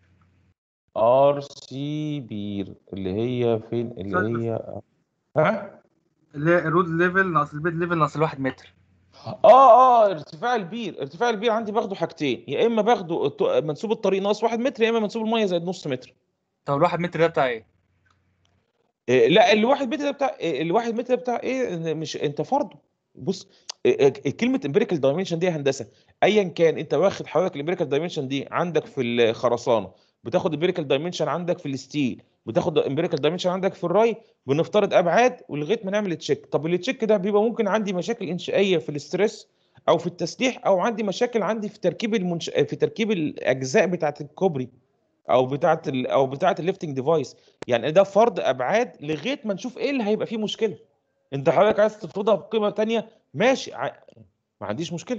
ار سي بير اللي هي فين اللي هي ها اللي هي الرود ليفل ناقص البيد ليفل ناقص الواحد متر اه اه ارتفاع البير ارتفاع البير عندي باخده حاجتين يا اما باخده الت- منسوب الطريق ناقص واحد متر يا اما منسوب الميه زائد نص متر طب الواحد متر ده بتاع ايه؟ إيه لا الواحد متر ده بتاع إيه الواحد متر ده بتاع ايه إن مش انت فرضه بص إيه إيه كلمه امبيريكال دايمنشن دي هندسه ايا كان انت واخد حضرتك الامبيريكال دايمنشن دي عندك في الخرسانه بتاخد امبيريكال دايمنشن عندك في الستيل بتاخد امبيريكال دايمنشن عندك في الراي بنفترض ابعاد ولغايه ما نعمل تشيك طب التشيك ده بيبقى ممكن عندي مشاكل انشائيه في الاسترس او في التسليح او عندي مشاكل عندي في تركيب المنش... في تركيب الاجزاء بتاعه الكوبري او بتاعه ال... او بتاعه الليفتنج ديفايس يعني ده فرض ابعاد لغايه ما نشوف ايه اللي هيبقى فيه مشكله انت حضرتك عايز تفرضها بقيمه تانية ماشي ع... ما عنديش مشكله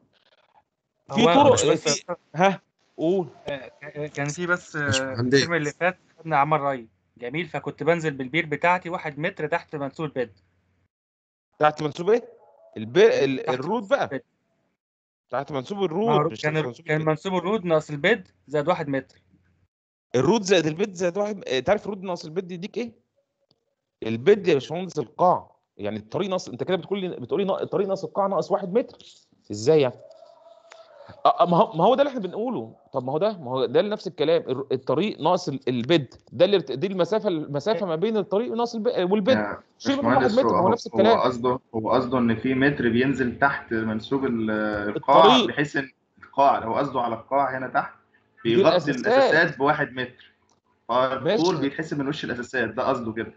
في هو طرق مش بس في... ها قول كان في بس آه، باشمهندس. الترم اللي فات خدنا عمل ري جميل فكنت بنزل بالبير بتاعتي واحد متر تحت منسوب البيد تحت منسوب ايه البي... ال... تحت الروت بقى تحت منسوب ما الروت هو مش كان تحت منسوب كان منسوب الرود ناقص البيد زائد واحد متر الروت زائد البيد زائد واحد آه، تعرف الروت ناقص البيد يديك ايه؟ البيد يا باشمهندس القاع يعني الطريق ناقص انت كده بتقول لي بتقول لي نا- الطريق ناقص القاع ناقص واحد متر ازاي يعني؟ آه، آه، ما هو ما هو ده اللي احنا بنقوله طب ما هو ده ما هو ده نفس الكلام الر- الطريق ناقص ال- البيد ده اللي ارت- دي المسافه المسافه ما بين الطريق ناقص الب- والبيد يا شيل منهم واحد باشمهندس متر هو ما هو هو نفس هو الكلام قصده هو قصده ان في متر بينزل تحت منسوب ال- القاع الطريق. بحيث ان القاع هو قصده على القاع هنا تحت دي بيغطي الأساسات. الاساسات بواحد متر فالطول ماشي. بيتحسب من وش الاساسات ده قصده كده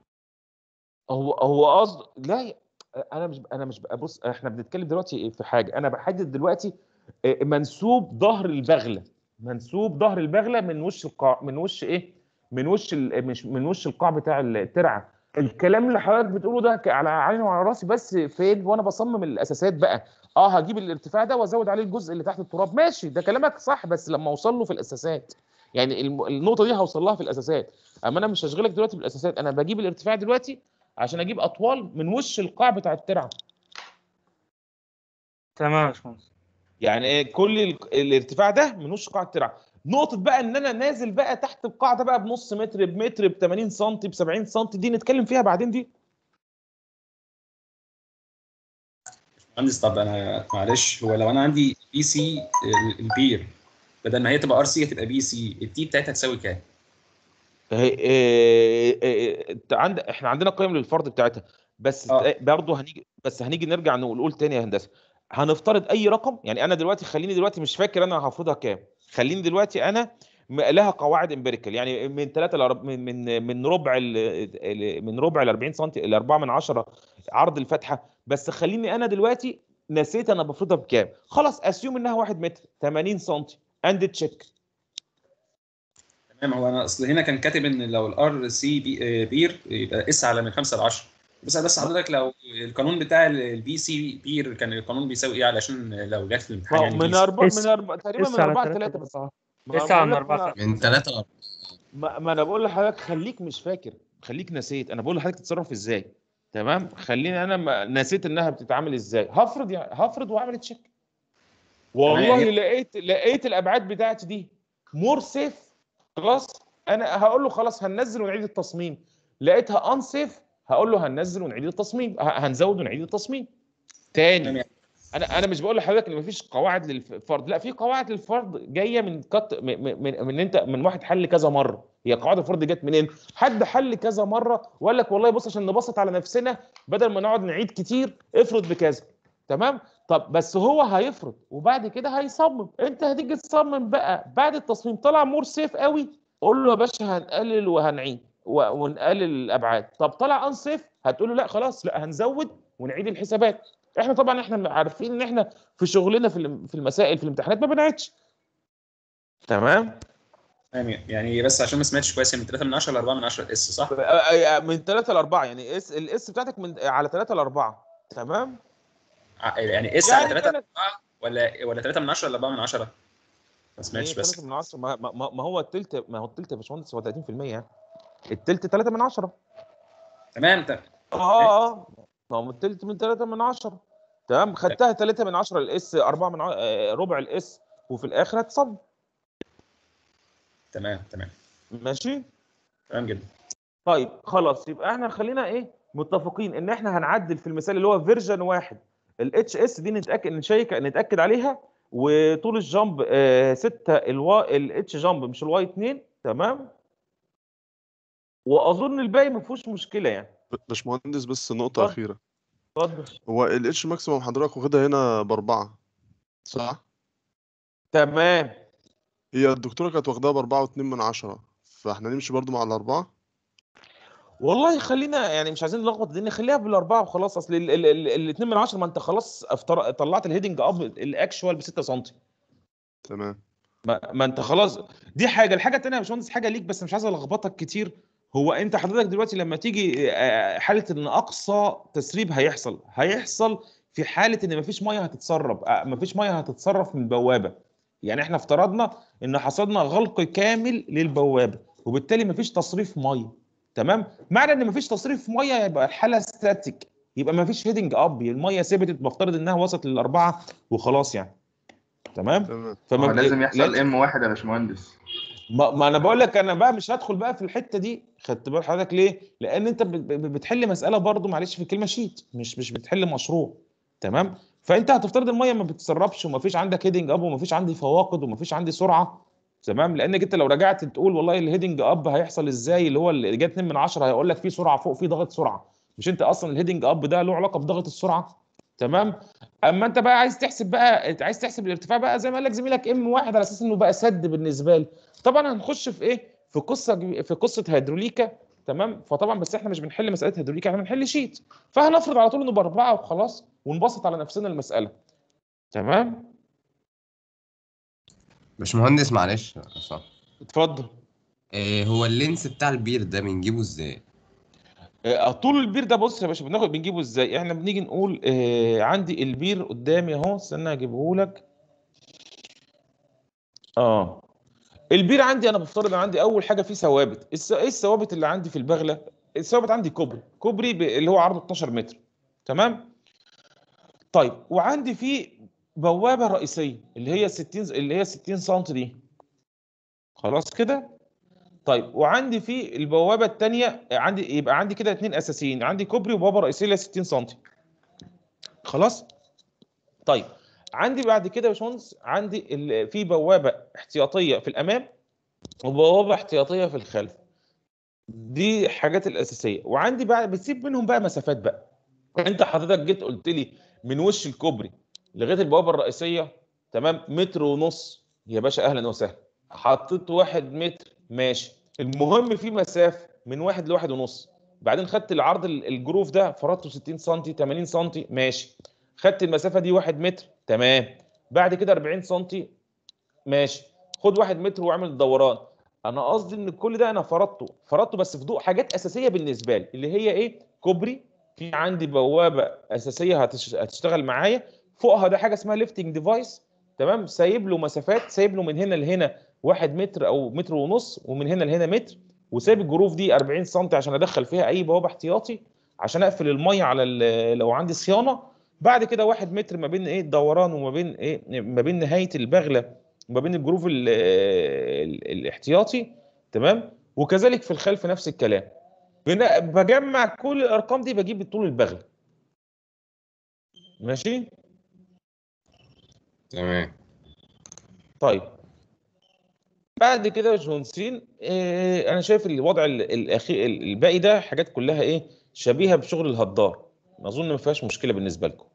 هو هو قصد لا ي- انا مش انا مش بص احنا بنتكلم دلوقتي في حاجه انا بحدد دلوقتي آه، منسوب ظهر البغله منسوب ظهر البغله من وش القاع من وش ايه من وش ال- مش من وش القاع بتاع الترعه الكلام اللي حضرتك بتقوله ده ك- على عيني وعلى راسي بس فين وانا بصمم الاساسات بقى اه هجيب الارتفاع ده وازود عليه الجزء اللي تحت التراب ماشي ده كلامك صح بس لما اوصل له في الاساسات يعني الم- النقطه دي هوصل لها في الاساسات اما انا مش هشغلك دلوقتي بالاساسات انا بجيب الارتفاع دلوقتي عشان اجيب اطوال من وش القاع بتاع الترعه تمام يا باشمهندس يعني إيه كل ال- الارتفاع ده من وش قاع الترعه نقطه بقى ان انا نازل بقى تحت القاع ده بقى بنص متر بمتر ب 80 سم ب 70 سم دي نتكلم فيها بعدين دي مهندس طب انا معلش هو لو انا عندي بي سي البير بدل ما هي تبقى ار سي هتبقى بي سي التي بتاعتها تساوي كام؟ هي إيه إيه إنت عند احنا عندنا قيم للفرض بتاعتها بس آه. برضه هنيجي بس هنيجي نرجع نقول قول تاني يا هندسه هنفترض اي رقم يعني انا دلوقتي خليني دلوقتي مش فاكر انا هفرضها كام خليني دلوقتي انا م- لها قواعد امبيريكال يعني من 3 من من من ربع ال- ال- من ربع ال 40 سم ل 4 من 10 عرض الفتحه بس خليني انا دلوقتي نسيت انا بفرضها بكام خلاص اسيوم انها 1 متر 80 سم اند تشيك تمام هو انا اصل هنا كان كاتب ان لو الار سي بي بير يبقى اس على من 5 ل 10 بس بس حضرتك لو القانون بتاع البي سي بير كان القانون بيساوي ايه علشان لو جت في الامتحان يعني من بي- أربعة اس- من أربعة تقريبا اس من على 4 ل تلاتة 3 بس بس. ما اس بقول على لك أربعة ما- فعلا. من ثلاثة لأربعة ما, ما انا بقول لحضرتك خليك مش فاكر خليك نسيت انا بقول لحضرتك تتصرف ازاي تمام خليني انا ما نسيت انها بتتعامل ازاي هفرض يعني هفرض واعمل تشيك والله يعني- لقيت لقيت الابعاد بتاعتي دي مور سيف خلاص انا هقول له خلاص هننزل ونعيد التصميم لقيتها ان سيف هقول له هننزل ونعيد التصميم ه- هنزود ونعيد التصميم تاني تمام. انا انا مش بقول لحضرتك ان مفيش قواعد للفرد لا في قواعد للفرد جايه من كت من من, من انت من واحد حل كذا مره هي قواعد الفرد جت منين حد حل كذا مره وقال لك والله بص عشان نبسط على نفسنا بدل ما نقعد نعيد كتير افرض بكذا تمام طب بس هو هيفرض وبعد كده هيصمم انت هتيجي تصمم بقى بعد التصميم طلع مور سيف قوي قول له يا باشا هنقلل وهنعيد و- ونقلل الابعاد طب طلع ان سيف هتقول له لا خلاص لا هنزود ونعيد الحسابات احنا طبعا احنا عارفين ان احنا في شغلنا في الم- في المسائل في الامتحانات ما بنعيدش تمام تمام يعني بس عشان ما سمعتش كويس هي من 3 من 10 ل 4 من 10 اس صح؟ من 3 ل 4 يعني اس الاس بتاعتك من على 3 ل 4 تمام ع- يعني اس يعني على 3 كانت- ولا ولا 3 من 10 ولا 4 من 10 ما هي سمعتش بس 3 من 10 ما, ما, ما هو التلت ما هو التلت يا باشمهندس هو 30% يعني التلت 3 من 10 تمام تمام اه اه ما هو التلت من 3 من 10 تمام خدتها 3 من 10 الاس 4 من ع- آه، ربع الاس وفي الاخر هتصب تمام تمام ماشي تمام جدا طيب خلاص يبقى احنا خلينا ايه متفقين ان احنا هنعدل في المثال اللي هو فيرجن واحد الاتش اس دي نتاكد نشيك نتاكد عليها وطول الجامب 6 الواي الاتش جامب مش الواي 2 تمام واظن الباقي ما فيهوش مشكله يعني باشمهندس بس نقطة اتفضل. أخيرة اتفضل هو الاتش ماكسيموم حضرتك واخدها هنا بأربعة صح؟ تمام هي الدكتورة كانت واخداها بأربعة واتنين من عشرة فاحنا نمشي برضو مع الأربعة والله خلينا يعني مش عايزين نلخبط الدنيا خليها بالاربعه وخلاص اصل الاثنين من عشرة ما انت خلاص افتر... طلعت الهيدنج اب الاكشوال ب 6 سم تمام ما, ما انت خلاص دي حاجه الحاجه الثانيه يا باشمهندس حاجه ليك بس مش عايز الخبطك كتير هو انت حضرتك دلوقتي لما تيجي آه، حاله ان اقصى تسريب هيحصل هيحصل في حاله ان مفيش ميه هتتسرب آه، مفيش ميه هتتصرف من البوابه يعني احنا افترضنا ان حصلنا غلق كامل للبوابه وبالتالي مفيش تصريف ميه تمام معنى ان مفيش تصريف ميه يبقى الحاله ستاتيك يبقى مفيش هيدنج اب الميه ثبتت بفترض انها وصلت للاربعه وخلاص يعني تمام تمام هو لازم يحصل لازم- ام واحد يا باشمهندس ما, ما انا بقول لك انا بقى مش هدخل بقى في الحته دي خدت بال حضرتك ليه؟ لان انت ب- ب- بتحل مساله برضو معلش في الكلمه شيت مش مش بتحل مشروع تمام؟ فانت هتفترض الميه ما بتتسربش ومفيش عندك هيدنج اب ومفيش عندي فواقد ومفيش عندي سرعه تمام لانك انت لو رجعت تقول والله الهيدنج اب هيحصل ازاي اللي هو اللي جه 2 من 10 هيقول لك في سرعه فوق في ضغط سرعه مش انت اصلا الهيدنج اب ده له علاقه بضغط السرعه تمام اما انت بقى عايز تحسب بقى انت عايز تحسب الارتفاع بقى زي ما قال لك زميلك ام واحد على اساس انه بقى سد بالنسبه لي طبعا هنخش في ايه في قصه جم- في قصه هيدروليكا تمام فطبعا بس احنا مش بنحل مساله هيدروليكا احنا بنحل شيت فهنفرض على طول انه باربعه وخلاص ونبسط على نفسنا المساله تمام باشمهندس معلش صح اتفضل إيه هو اللينس بتاع البير ده بنجيبه ازاي؟ آه، طول البير ده بص يا باشا بناخد بنجيبه ازاي احنا بنيجي نقول آه عندي البير قدامي اهو استنى اجيبه لك اه البير عندي انا بفترض ان عندي اول حاجه فيه ثوابت الس- ايه الثوابت اللي عندي في البغله الثوابت عندي كوبري كوبري ب- اللي هو عرضه 12 متر تمام طيب وعندي فيه بوابه رئيسيه اللي هي 60 اللي هي 60 سم دي خلاص كده طيب وعندي في البوابه الثانيه عندي يبقى عندي كده اثنين اساسيين عندي كوبري وبوابه رئيسيه اللي هي 60 سم خلاص طيب عندي بعد كده يا باشمهندس عندي ال- في بوابه احتياطيه في الامام وبوابه احتياطيه في الخلف دي الحاجات الاساسيه وعندي بقى بتسيب منهم بقى مسافات بقى انت حضرتك جيت قلت لي من وش الكوبري لغايه البوابه الرئيسيه تمام متر ونص يا باشا اهلا وسهلا حطيت واحد متر ماشي المهم في مسافه من واحد لواحد ونص بعدين خدت العرض ال- الجروف ده فرضته 60 سم 80 سم ماشي خدت المسافه دي واحد متر تمام بعد كده 40 سم ماشي خد واحد متر واعمل دوران انا قصدي ان كل ده انا فرضته فرضته بس في ضوء حاجات اساسيه بالنسبه لي اللي هي ايه كوبري في عندي بوابه اساسيه هتش- هتشتغل معايا فوقها ده حاجه اسمها ليفتنج ديفايس تمام سايب له مسافات سايب له من هنا لهنا واحد متر او متر ونص ومن هنا لهنا متر وسايب الجروف دي 40 سم عشان ادخل فيها اي بوابه احتياطي عشان اقفل الميه على ال- لو عندي صيانه بعد كده واحد متر ما بين ايه الدوران وما بين ايه ما بين نهايه البغله وما بين الجروف ال- ال- الاحتياطي تمام وكذلك في الخلف نفس الكلام بن- بجمع كل الارقام دي بجيب طول البغله ماشي تمام طيب بعد كده يا باشمهندسين آه، انا شايف الوضع ال- الاخير الباقي ده حاجات كلها ايه شبيهه بشغل الهدار اظن ما فيهاش مشكله بالنسبه لكم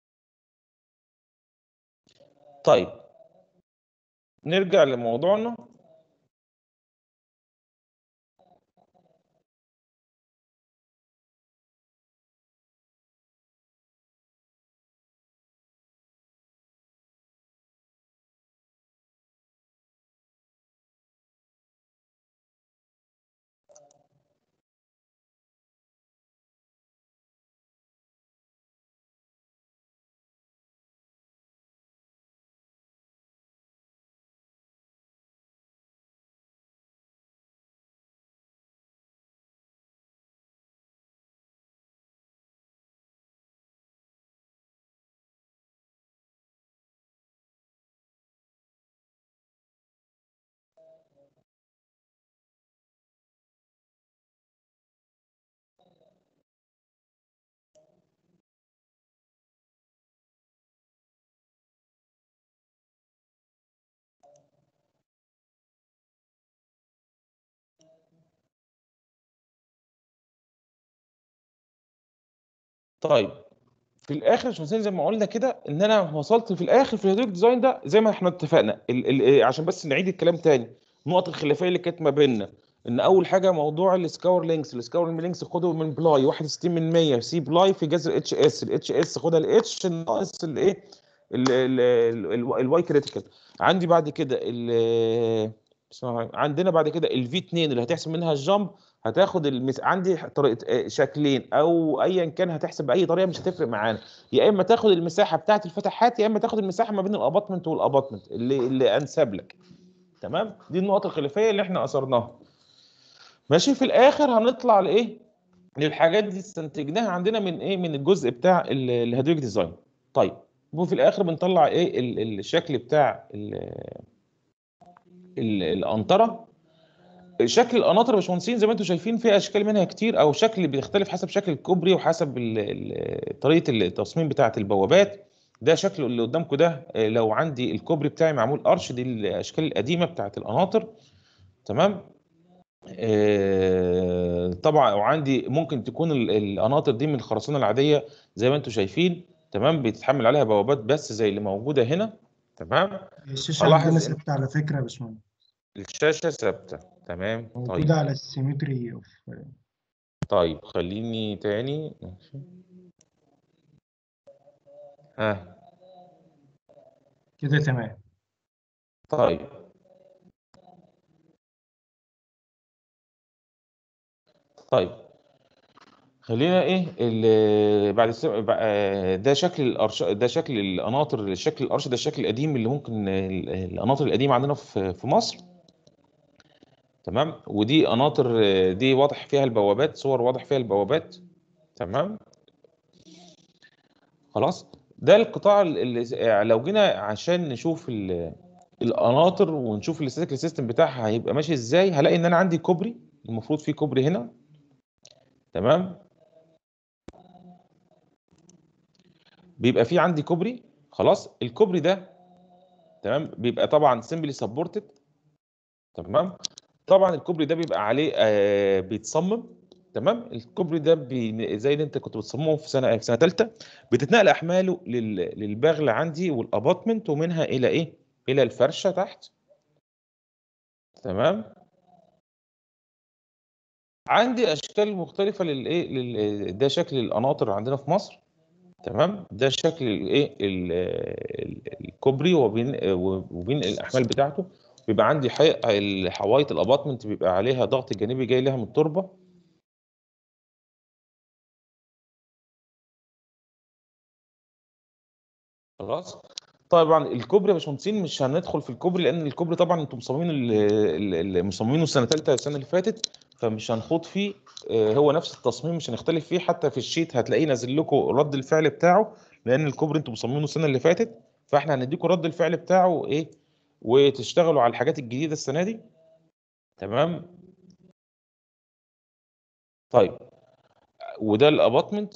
طيب نرجع لموضوعنا طيب في الاخر يا باشمهندسين زي ما قلنا كده ان انا وصلت في الاخر في الهيدروليك ديزاين ده زي ما احنا اتفقنا ال ال إيه، عشان بس نعيد الكلام تاني النقط الخلافيه اللي كانت ما بيننا ان اول حاجه موضوع السكاور لينكس السكاور لينكس خده من بلاي 61 من 100 سي بلاي في جذر اتش اس الاتش اس خدها الاتش ناقص الايه الواي كريتيكال عندي بعد كده ال اسمها- عندنا بعد كده الفي 2 اللي هتحسب منها الجامب هتاخد المس... عندي طريقه آه، شكلين او ايا كان هتحسب باي طريقه مش هتفرق معانا يا اما تاخد المساحه بتاعه الفتحات يا اما تاخد المساحه ما بين الاباطمنت والاباطمنت اللي اللي انسب لك تمام دي النقط الخلافيه اللي احنا اثرناها ماشي في الاخر هنطلع لايه للحاجات دي استنتجناها عندنا من ايه من الجزء بتاع ال- الهيدروليك ديزاين طيب وفي الاخر بنطلع ايه ال- الشكل بتاع ال- ال- القنطره شكل القناطر يا باشمهندسين زي ما انتم شايفين في اشكال منها كتير او شكل بيختلف حسب شكل الكوبري وحسب ال- ال- طريقه التصميم بتاعه البوابات ده شكله اللي قدامكم ده آه، لو عندي الكوبري بتاعي معمول ارش دي الاشكال القديمه بتاعه القناطر تمام آه، طبعا وعندي ممكن تكون ال- القناطر دي من الخرسانه العاديه زي ما انتم شايفين تمام بيتحمل عليها بوابات بس زي اللي موجوده هنا تمام الشاشه عندنا الاحظ ان ثابته على فكره يا باشمهندس الشاشه ثابته تمام طيب موجوده على السيمتري اوف طيب خليني تاني ماشي. ها كده تمام طيب طيب خلينا ايه ال- بعد الس- بقى- ده شكل الارش ده شكل القناطر الشكل الارش ده الشكل القديم اللي ممكن ال- القناطر القديمه عندنا في في مصر تمام ودي قناطر آه، دي واضح فيها البوابات صور واضح فيها البوابات تمام خلاص ده القطاع اللي لو جينا عشان نشوف ال- القناطر ونشوف الاستاتيكال سيستم بتاعها هيبقى ماشي ازاي هلاقي ان انا عندي كوبري المفروض في كوبري هنا تمام بيبقى في عندي كوبري خلاص الكوبري ده تمام بيبقى طبعا سمبلي سبورتد تمام طبعا الكوبري ده بيبقى عليه آه بيتصمم تمام الكوبري ده بي زي اللي انت كنت بتصممه في سنه في سنه ثالثه بتتنقل احماله لل... للبغل عندي والاباطمنت ومنها الى ايه الى الفرشه تحت تمام عندي اشكال مختلفه للايه لل... ده شكل القناطر عندنا في مصر تمام ده شكل الايه ال- ال- الكوبري وبين وبين الاحمال بتاعته بيبقى عندي حي- الحوايط الاباطمنت بيبقى عليها ضغط جانبي جاي لها من التربه خلاص طبعا الكوبري يا باشمهندسين مش هندخل في الكوبري لان الكوبري طبعا انتم مصممين ال- ال- ال- مصممينه السنه الثالثه السنه اللي فاتت فمش هنخوض فيه آه، هو نفس التصميم مش هنختلف فيه حتى في الشيت هتلاقيه نازل لكم رد الفعل بتاعه لان الكوبري انتم مصممينه السنه اللي فاتت فاحنا هنديكم رد الفعل بتاعه ايه وتشتغلوا على الحاجات الجديده السنه دي تمام طيب وده الاباطمنت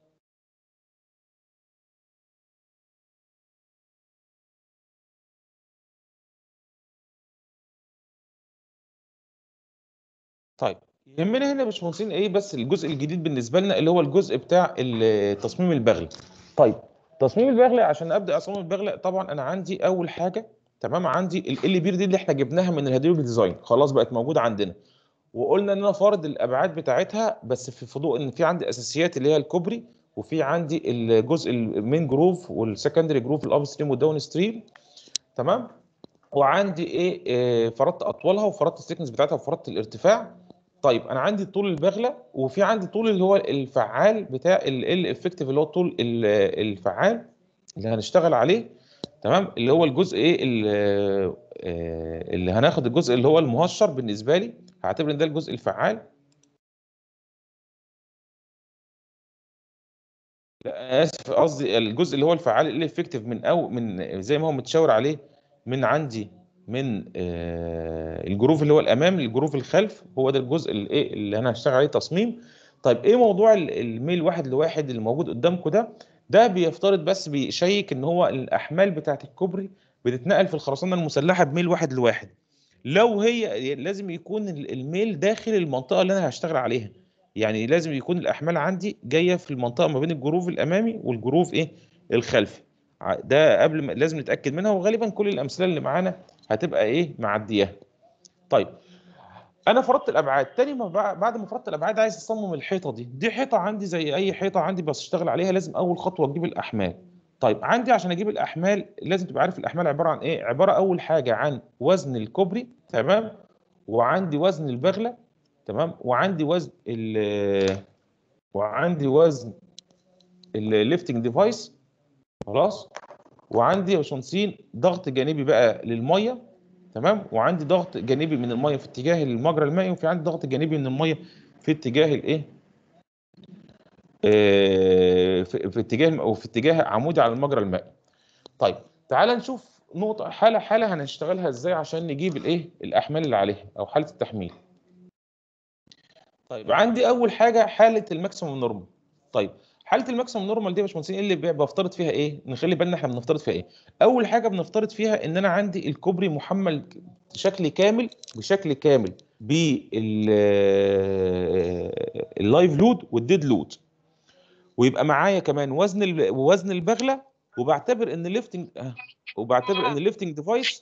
طيب يهمنا هنا يا باشمهندسين ايه بس الجزء الجديد بالنسبه لنا اللي هو الجزء بتاع ال- تصميم البغل طيب تصميم البغل عشان ابدا اصمم البغل طبعا انا عندي اول حاجه تمام عندي ال بير دي اللي احنا جبناها من الهيدروليك ديزاين خلاص بقت موجوده عندنا وقلنا ان انا فارض الابعاد بتاعتها بس في فضوء ان في عندي اساسيات اللي هي الكوبري وفي عندي الجزء المين جروف والسكندري جروف الاب ستريم والداون ستريم تمام وعندي ايه آه، فرضت اطوالها وفرضت الثيكنس بتاعتها وفرضت الارتفاع طيب انا عندي طول البغله وفي عندي طول اللي هو الفعال بتاع ال افكتيف اللي هو طول ال- الفعال اللي هنشتغل عليه تمام اللي هو الجزء ايه ال- آه، اللي هناخد الجزء اللي هو المهشر بالنسبه لي هعتبر ان ده الجزء الفعال لا اسف قصدي الجزء اللي هو الفعال الافكتيف من او من زي ما هو متشاور عليه من عندي من آه، الجروف اللي هو الامام للجروف الخلف هو ده الجزء اللي ايه اللي انا هشتغل عليه تصميم طيب ايه موضوع ال- الميل واحد لواحد اللي موجود قدامكم ده ده بيفترض بس بيشيك ان هو الاحمال بتاعت الكوبري بتتنقل في الخرسانه المسلحه بميل واحد لواحد لو هي لازم يكون ال- الميل داخل المنطقه اللي انا هشتغل عليها يعني لازم يكون الاحمال عندي جايه في المنطقه ما بين الجروف الامامي والجروف ايه الخلفي ع- ده قبل ما لازم نتاكد منها وغالبا كل الامثله اللي معانا هتبقى ايه معدياها طيب انا فرضت الابعاد تاني ما بع- بعد ما فرضت الابعاد عايز اصمم الحيطه دي دي حيطه عندي زي اي حيطه عندي بس اشتغل عليها لازم اول خطوه اجيب الاحمال طيب عندي عشان اجيب الاحمال لازم تبقى عارف الاحمال عباره عن ايه عباره اول حاجه عن وزن الكوبري تمام وعندي وزن البغله تمام وعندي وزن ال وعندي وزن الليفتنج ديفايس خلاص وعندي يا باشمهندسين ضغط جانبي بقى للميه تمام وعندي ضغط جانبي من الميه في اتجاه المجرى المائي وفي عندي ضغط جانبي من الميه في اتجاه الايه آه، في في اتجاه او في اتجاه عمودي على المجرى المائي طيب تعال نشوف نقطه حاله حاله هنشتغلها ازاي عشان نجيب الايه الاحمال اللي عليها او حاله التحميل طيب عندي اول حاجه حاله الماكسيموم نورمال طيب حاله الماكسيموم نورمال دي يا باشمهندسين ايه اللي ب- بفترض فيها ايه نخلي بالنا احنا بنفترض فيها ايه اول حاجه بنفترض فيها ان انا عندي الكوبري محمل بشكل كامل بشكل كامل باللايف لود والديد لود ويبقى معايا كمان وزن ال- وزن البغله وبعتبر ان الليفتنج وبعتبر ان الليفتنج ديفايس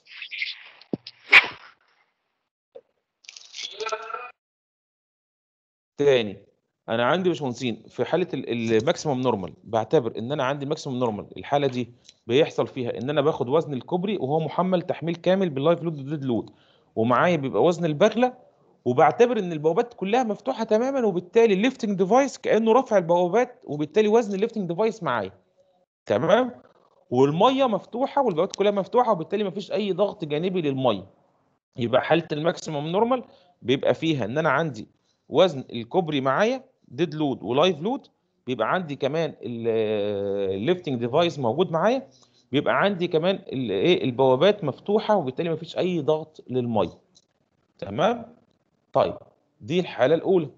تاني انا عندي باشمهندسين في حاله الماكسيمم نورمال بعتبر ان انا عندي ماكسيمم نورمال الحاله دي بيحصل فيها ان انا باخد وزن الكوبري وهو محمل تحميل كامل باللايف لود والديد لود ومعايا بيبقى وزن البغله وبعتبر ان البوابات كلها مفتوحه تماما وبالتالي الليفتنج ديفايس كانه رفع البوابات وبالتالي وزن الليفتنج ديفايس معايا تمام والميه مفتوحه والبوابات كلها مفتوحه وبالتالي مفيش اي ضغط جانبي للميه يبقى حاله الماكسيمم نورمال بيبقى فيها ان انا عندي وزن الكوبري معايا ديد لود ولايف لود بيبقى عندي كمان الليفتنج ديفايس موجود معايا بيبقى عندي كمان الايه البوابات مفتوحه وبالتالي مفيش اي ضغط للميه تمام طيب دي الحاله الاولى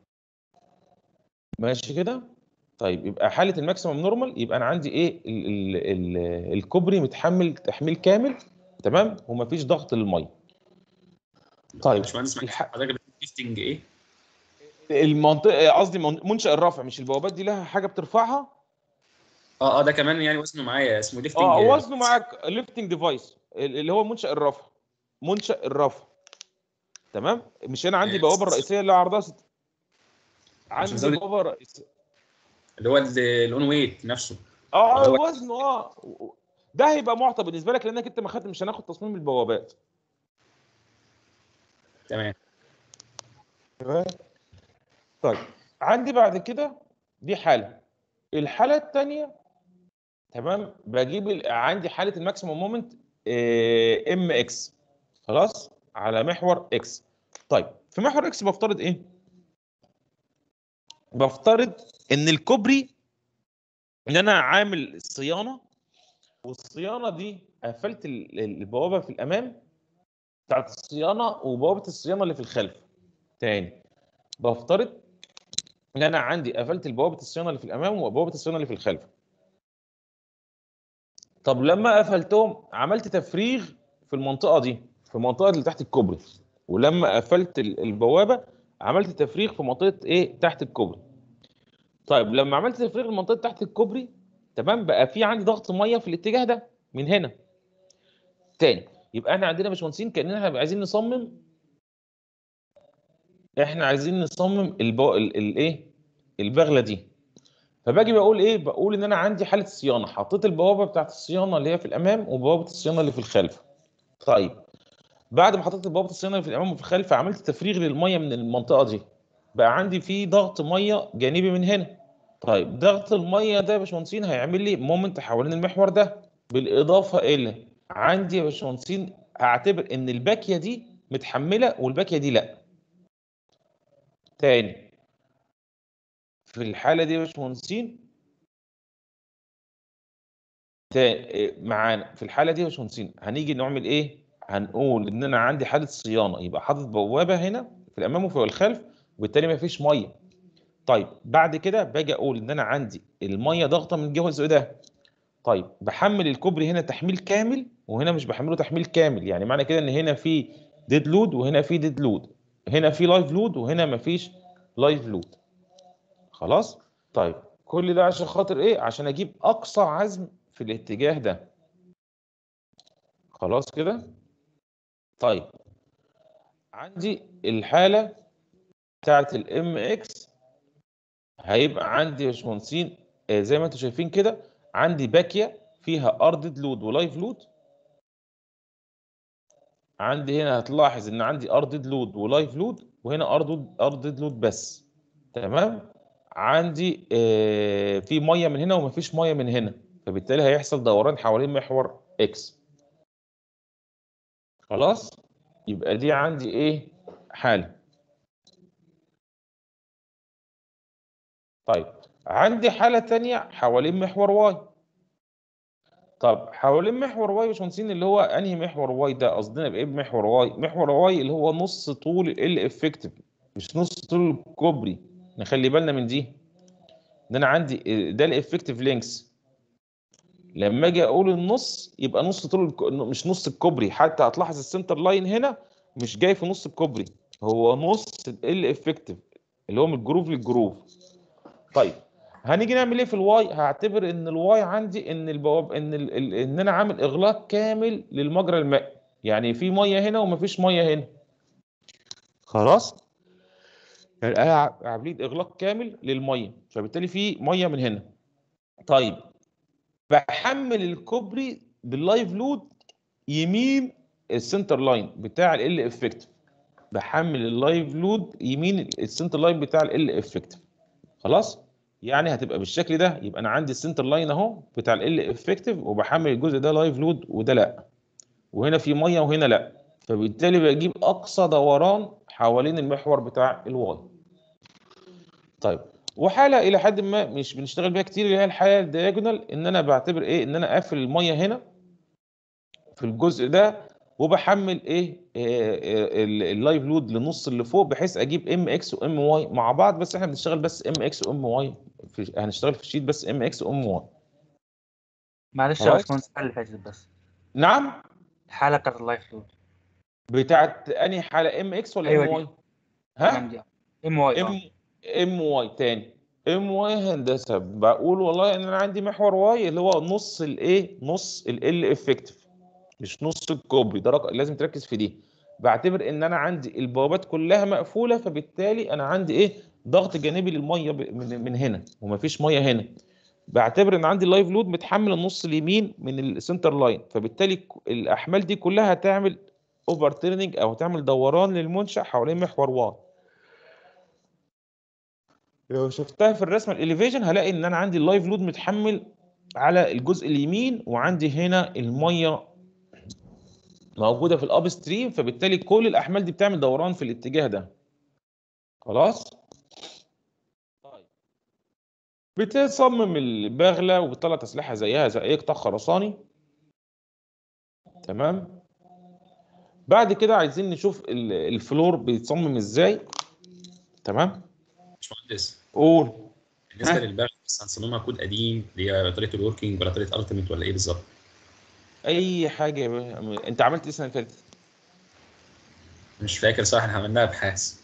ماشي كده طيب يبقى حاله الماكسيمم نورمال يبقى انا عندي ايه ال ال ال الكوبري متحمل تحميل كامل تمام ومفيش ضغط للميه طيب باشمهندس حضرتك ليفتنج ايه؟ المنطقه قصدي من- منشأ الرفع مش البوابات دي لها حاجه بترفعها اه اه ده كمان يعني وزنه معايا اسمه ليفتنج اه وزنه معاك ليفتنج ديفايس اللي هو منشأ الرفع منشأ الرفع تمام مش انا عندي بوابه الرئيسيه اللي عرضها ست... عندي زود- بوابه رئيسيه اللي هو الاون ويت نفسه اه هو- وزنه اه ده هيبقى معطى بالنسبه لك لانك انت ما خدت مش هناخد تصميم البوابات تمام تمام طيب عندي بعد كده دي حاله الحاله الثانيه تمام بجيب ال- عندي حاله الماكسيموم مومنت ام اكس خلاص على محور اكس طيب في محور اكس بفترض ايه بفترض ان الكوبري ان انا عامل صيانه والصيانه دي قفلت ال- ال- البوابه في الامام بتاعت الصيانه وبوابه الصيانه اللي في الخلف تاني بفترض ان انا عندي قفلت بوابه الصيانه اللي في الامام وبوابه الصيانه اللي في الخلف طب لما قفلتهم عملت تفريغ في المنطقه دي في المنطقه اللي تحت الكوبري ولما قفلت ال- البوابه عملت تفريغ في منطقه ايه تحت الكوبري طيب لما عملت تفريغ المنطقه تحت الكوبري تمام بقى في عندي ضغط ميه في الاتجاه ده من هنا تاني يبقى احنا عندنا باشمهندسين كاننا هنبقى عايزين نصمم احنا عايزين نصمم البو... ال- الايه البغله دي فباجي بقول ايه بقول ان انا عندي حاله صيانه حطيت البوابه بتاعت الصيانه اللي هي في الامام وبوابه الصيانه اللي في الخلف طيب بعد ما حطيت بوابه الصيانه اللي في الامام وفي الخلف عملت تفريغ للميه من المنطقه دي بقى عندي في ضغط ميه جانبي من هنا طيب ضغط الميه ده يا باشمهندسين هيعمل لي مومنت حوالين المحور ده بالاضافه الى عندي يا باشمهندسين هعتبر ان الباكيه دي متحمله والباكيه دي لا تاني في الحاله دي يا باشمهندسين تا- معانا في الحاله دي يا باشمهندسين هنيجي نعمل ايه هنقول ان انا عندي حاله صيانه يبقى حاطط بوابه هنا في الامام وفي الخلف وبالتالي ما فيش ميه طيب بعد كده باجي اقول ان انا عندي الميه ضاغطه من الجزء ده طيب بحمل الكوبري هنا تحميل كامل وهنا مش بحمله تحميل كامل يعني معنى كده ان هنا في ديد لود وهنا في ديد لود هنا في لايف لود وهنا مفيش لايف لود خلاص طيب كل ده عشان خاطر ايه عشان اجيب اقصى عزم في الاتجاه ده خلاص كده طيب عندي الحاله بتاعت الام اكس هيبقى عندي يا باشمهندسين آه، زي ما انتم شايفين كده عندي باكيه فيها ارض لود ولايف لود عندي هنا هتلاحظ ان عندي ارض لود ولايف لود وهنا ارض ارض لود بس تمام عندي آه، في ميه من هنا ومفيش ميه من هنا فبالتالي هيحصل دوران حوالين محور اكس خلاص يبقى دي عندي ايه حاله طيب عندي حاله تانية حوالين محور واي طب حوالين محور واي يا باشمهندسين اللي هو انهي محور واي ده قصدنا بايه بمحور واي محور واي اللي هو نص طول ال افكتيف مش نص طول الكوبري نخلي بالنا من دي ان انا عندي ده الافكتيف لينكس لما اجي اقول النص يبقى نص طول الك... مش نص الكوبري حتى هتلاحظ السنتر لاين هنا مش جاي في نص الكوبري هو نص ال افكتيف اللي هو من الجروف للجروف طيب هنيجي نعمل ايه في الواي هعتبر ان الواي عندي ان البواب ان ال... ال... ان انا عامل اغلاق كامل للمجرى المائي يعني في ميه هنا ومفيش ميه هنا خلاص يعني انا عاملين اغلاق كامل للميه فبالتالي في ميه من هنا طيب بحمل الكوبري باللايف لود يمين السنتر لاين بتاع ال افكتيف بحمل اللايف لود يمين السنتر لاين بتاع ال افكتيف خلاص يعني هتبقى بالشكل ده يبقى انا عندي السنتر لاين اهو بتاع ال افكتيف وبحمل الجزء ده لايف لود وده لا وهنا في ميه وهنا لا فبالتالي بجيب اقصى دوران حوالين المحور بتاع الواي طيب وحاله الى حد ما مش بنشتغل بيها كتير اللي هي الحاله الدياجونال ان انا بعتبر ايه ان انا قافل الميه هنا في الجزء ده وبحمل ايه اللايف لود للنص اللي فوق بحيث اجيب ام اكس وام واي مع بعض بس احنا بنشتغل بس ام اكس وام واي هنشتغل في الشيت بس ام اكس وام واي معلش يا خلاص. باشمهندس الحالة اللي فاتت بس نعم الحالة بتاعت اللايف لود بتاعت انهي حاله ام اكس ولا أيوة ام دي. واي ها تمام دي ام واي ام ام واي تاني ام واي هندسه بقول والله ان انا عندي محور واي اللي هو نص الايه نص ال افكتيف مش نص الكوبري ده رقم لازم تركز في دي بعتبر ان انا عندي البوابات كلها مقفوله فبالتالي انا عندي ايه ضغط جانبي للميه ب- من, من هنا ومفيش ميه هنا بعتبر ان عندي اللايف لود متحمل النص اليمين من السنتر لاين فبالتالي ك- الاحمال دي كلها هتعمل اوفر تيرنينج او هتعمل دوران للمنشا حوالين محور واي لو شفتها في الرسمه الاليفيشن هلاقي ان انا عندي اللايف لود متحمل على الجزء اليمين وعندي هنا الميه موجوده في الاب ستريم فبالتالي كل الاحمال دي بتعمل دوران في الاتجاه ده خلاص طيب بتصمم البغله وبتطلع تسليحه زيها زي اي قطاع خرساني تمام بعد كده عايزين نشوف ال- الفلور بيتصمم ازاي تمام باشمهندس قول بالنسبه ها؟ للبغل بس هنصممها كود قديم اللي هي طريقه الوركينج ولا طريقه التيميت ولا ايه بالظبط؟ اي حاجه يا باشا. انت عملت ايه السنه اللي فاتت مش فاكر صح احنا عملناها ابحاث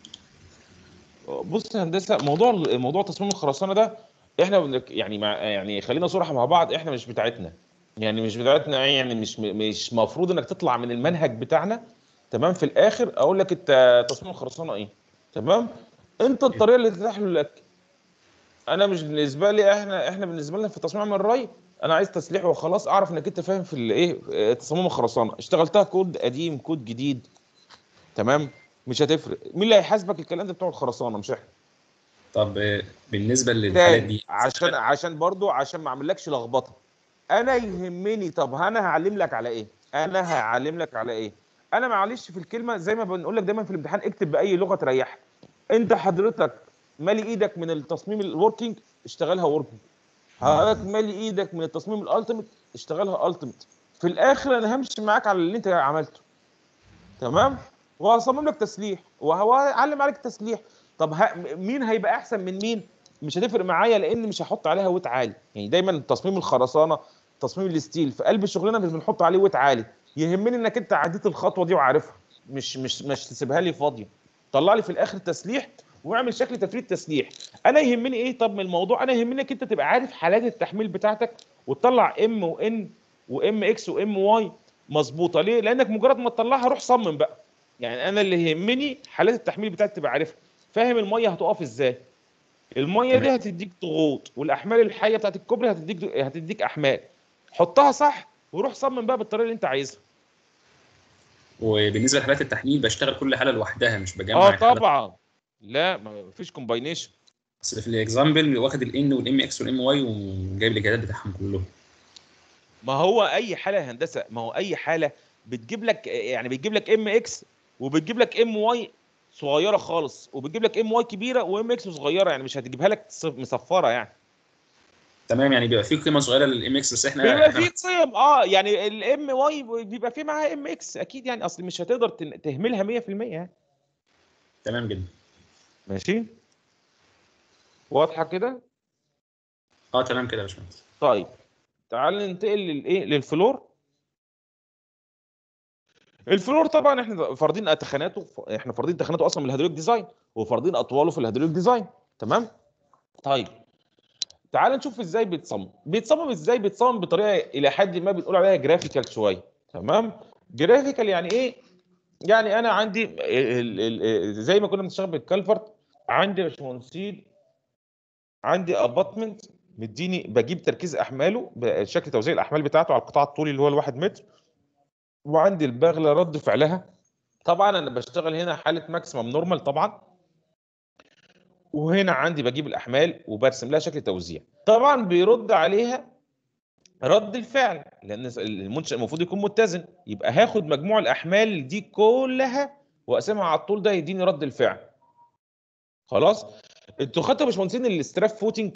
بص يا هندسه موضوع موضوع تصميم الخرسانه ده احنا بنك- يعني مع يعني خلينا صراحه مع بعض احنا مش بتاعتنا يعني مش بتاعتنا إيه؟ يعني مش مش مفروض انك تطلع من المنهج بتاعنا تمام في الاخر اقول لك انت تصميم الخرسانه ايه تمام انت الطريقه اللي تحلو لك انا مش بالنسبه لي احنا احنا بالنسبه لنا في تصميم عمل الري انا عايز تسليح وخلاص اعرف انك انت فاهم في الايه آه، تصميم الخرسانه اشتغلتها كود قديم كود جديد تمام مش هتفرق مين اللي هيحاسبك الكلام ده بتوع الخرسانه مش احنا طب آه، بالنسبه للحالات تاني دي عشان عشان برضو عشان ما اعملكش لخبطه انا يهمني طب انا هعلم لك على ايه انا هعلم لك على ايه انا معلش في الكلمه زي ما بنقول لك دايما في الامتحان اكتب باي لغه تريحك انت حضرتك مالي ايدك من التصميم الوركينج اشتغلها وركينج حضرتك مالي ايدك من التصميم الالتيميت اشتغلها التيميت في الاخر انا همشي معاك على اللي انت عملته تمام وهصمم لك تسليح وهعلم عليك التسليح طب ها مين هيبقى احسن من مين مش هتفرق معايا لان مش هحط عليها ويت عالي يعني دايما تصميم الخرسانه تصميم الستيل في قلب شغلنا مش بنحط عليه ويت عالي يهمني انك انت عديت الخطوه دي وعارفها مش مش مش تسيبها لي فاضيه طلع لي في الاخر تسليح واعمل شكل تفريد تسليح انا يهمني ايه طب من الموضوع انا يهمني انك انت تبقى عارف حالات التحميل بتاعتك وتطلع ام وان وام اكس وام واي مظبوطه ليه لانك مجرد ما تطلعها روح صمم بقى يعني انا اللي يهمني حالات التحميل بتاعتي تبقى عارفها فاهم الميه هتقف ازاي الميه دي هتديك ضغوط والاحمال الحيه بتاعت الكوبري هتديك هتديك احمال حطها صح وروح صمم بقى بالطريقه اللي انت عايزها وبالنسبه لحالات التحميل بشتغل كل حاله لوحدها مش بجمع اه الحالات. طبعا لا ما فيش كومباينيشن بس في الاكزامبل واخد الان والام اكس والام واي وجايب الاجابات بتاعهم كلهم ما هو اي حاله يا هندسه ما هو اي حاله بتجيب لك يعني بتجيب لك ام اكس وبتجيب لك ام واي صغيره خالص وبتجيب لك ام واي كبيره وام اكس صغيره يعني مش هتجيبها لك صف- مصفره يعني تمام يعني بيبقى في قيمه صغيره للام اكس بس احنا بيبقى احنا في قيم اه يعني الام واي بيبقى في معاها ام اكس اكيد يعني اصل مش هتقدر تن- تهملها 100% يعني تمام جدا ماشي واضحه كده اه تمام كده يا باشمهندس طيب تعال ننتقل للايه للفلور الفلور طبعا احنا فارضين تخاناته احنا فارضين تخاناته اصلا من الهيدروليك ديزاين وفارضين اطواله في الهيدروليك ديزاين تمام طيب تعال نشوف ازاي بيتصمم بيتصمم ازاي بيتصمم بطريقه الى حد ما بنقول عليها جرافيكال شويه تمام جرافيكال يعني ايه يعني انا عندي ال- ال- ال- زي ما كنا بنشتغل بالكالفرت عندي يا باشمهندسين عندي اباتمنت مديني بجيب تركيز احماله بشكل توزيع الاحمال بتاعته على القطاع الطولي اللي هو الواحد متر وعندي البغله رد فعلها طبعا انا بشتغل هنا حاله ماكسيمم نورمال طبعا وهنا عندي بجيب الاحمال وبرسم لها شكل توزيع طبعا بيرد عليها رد الفعل لان المنشا المفروض يكون متزن يبقى هاخد مجموع الاحمال دي كلها واقسمها على الطول ده يديني رد الفعل خلاص انتوا خدتوا يا باشمهندسين الاستراف فوتنج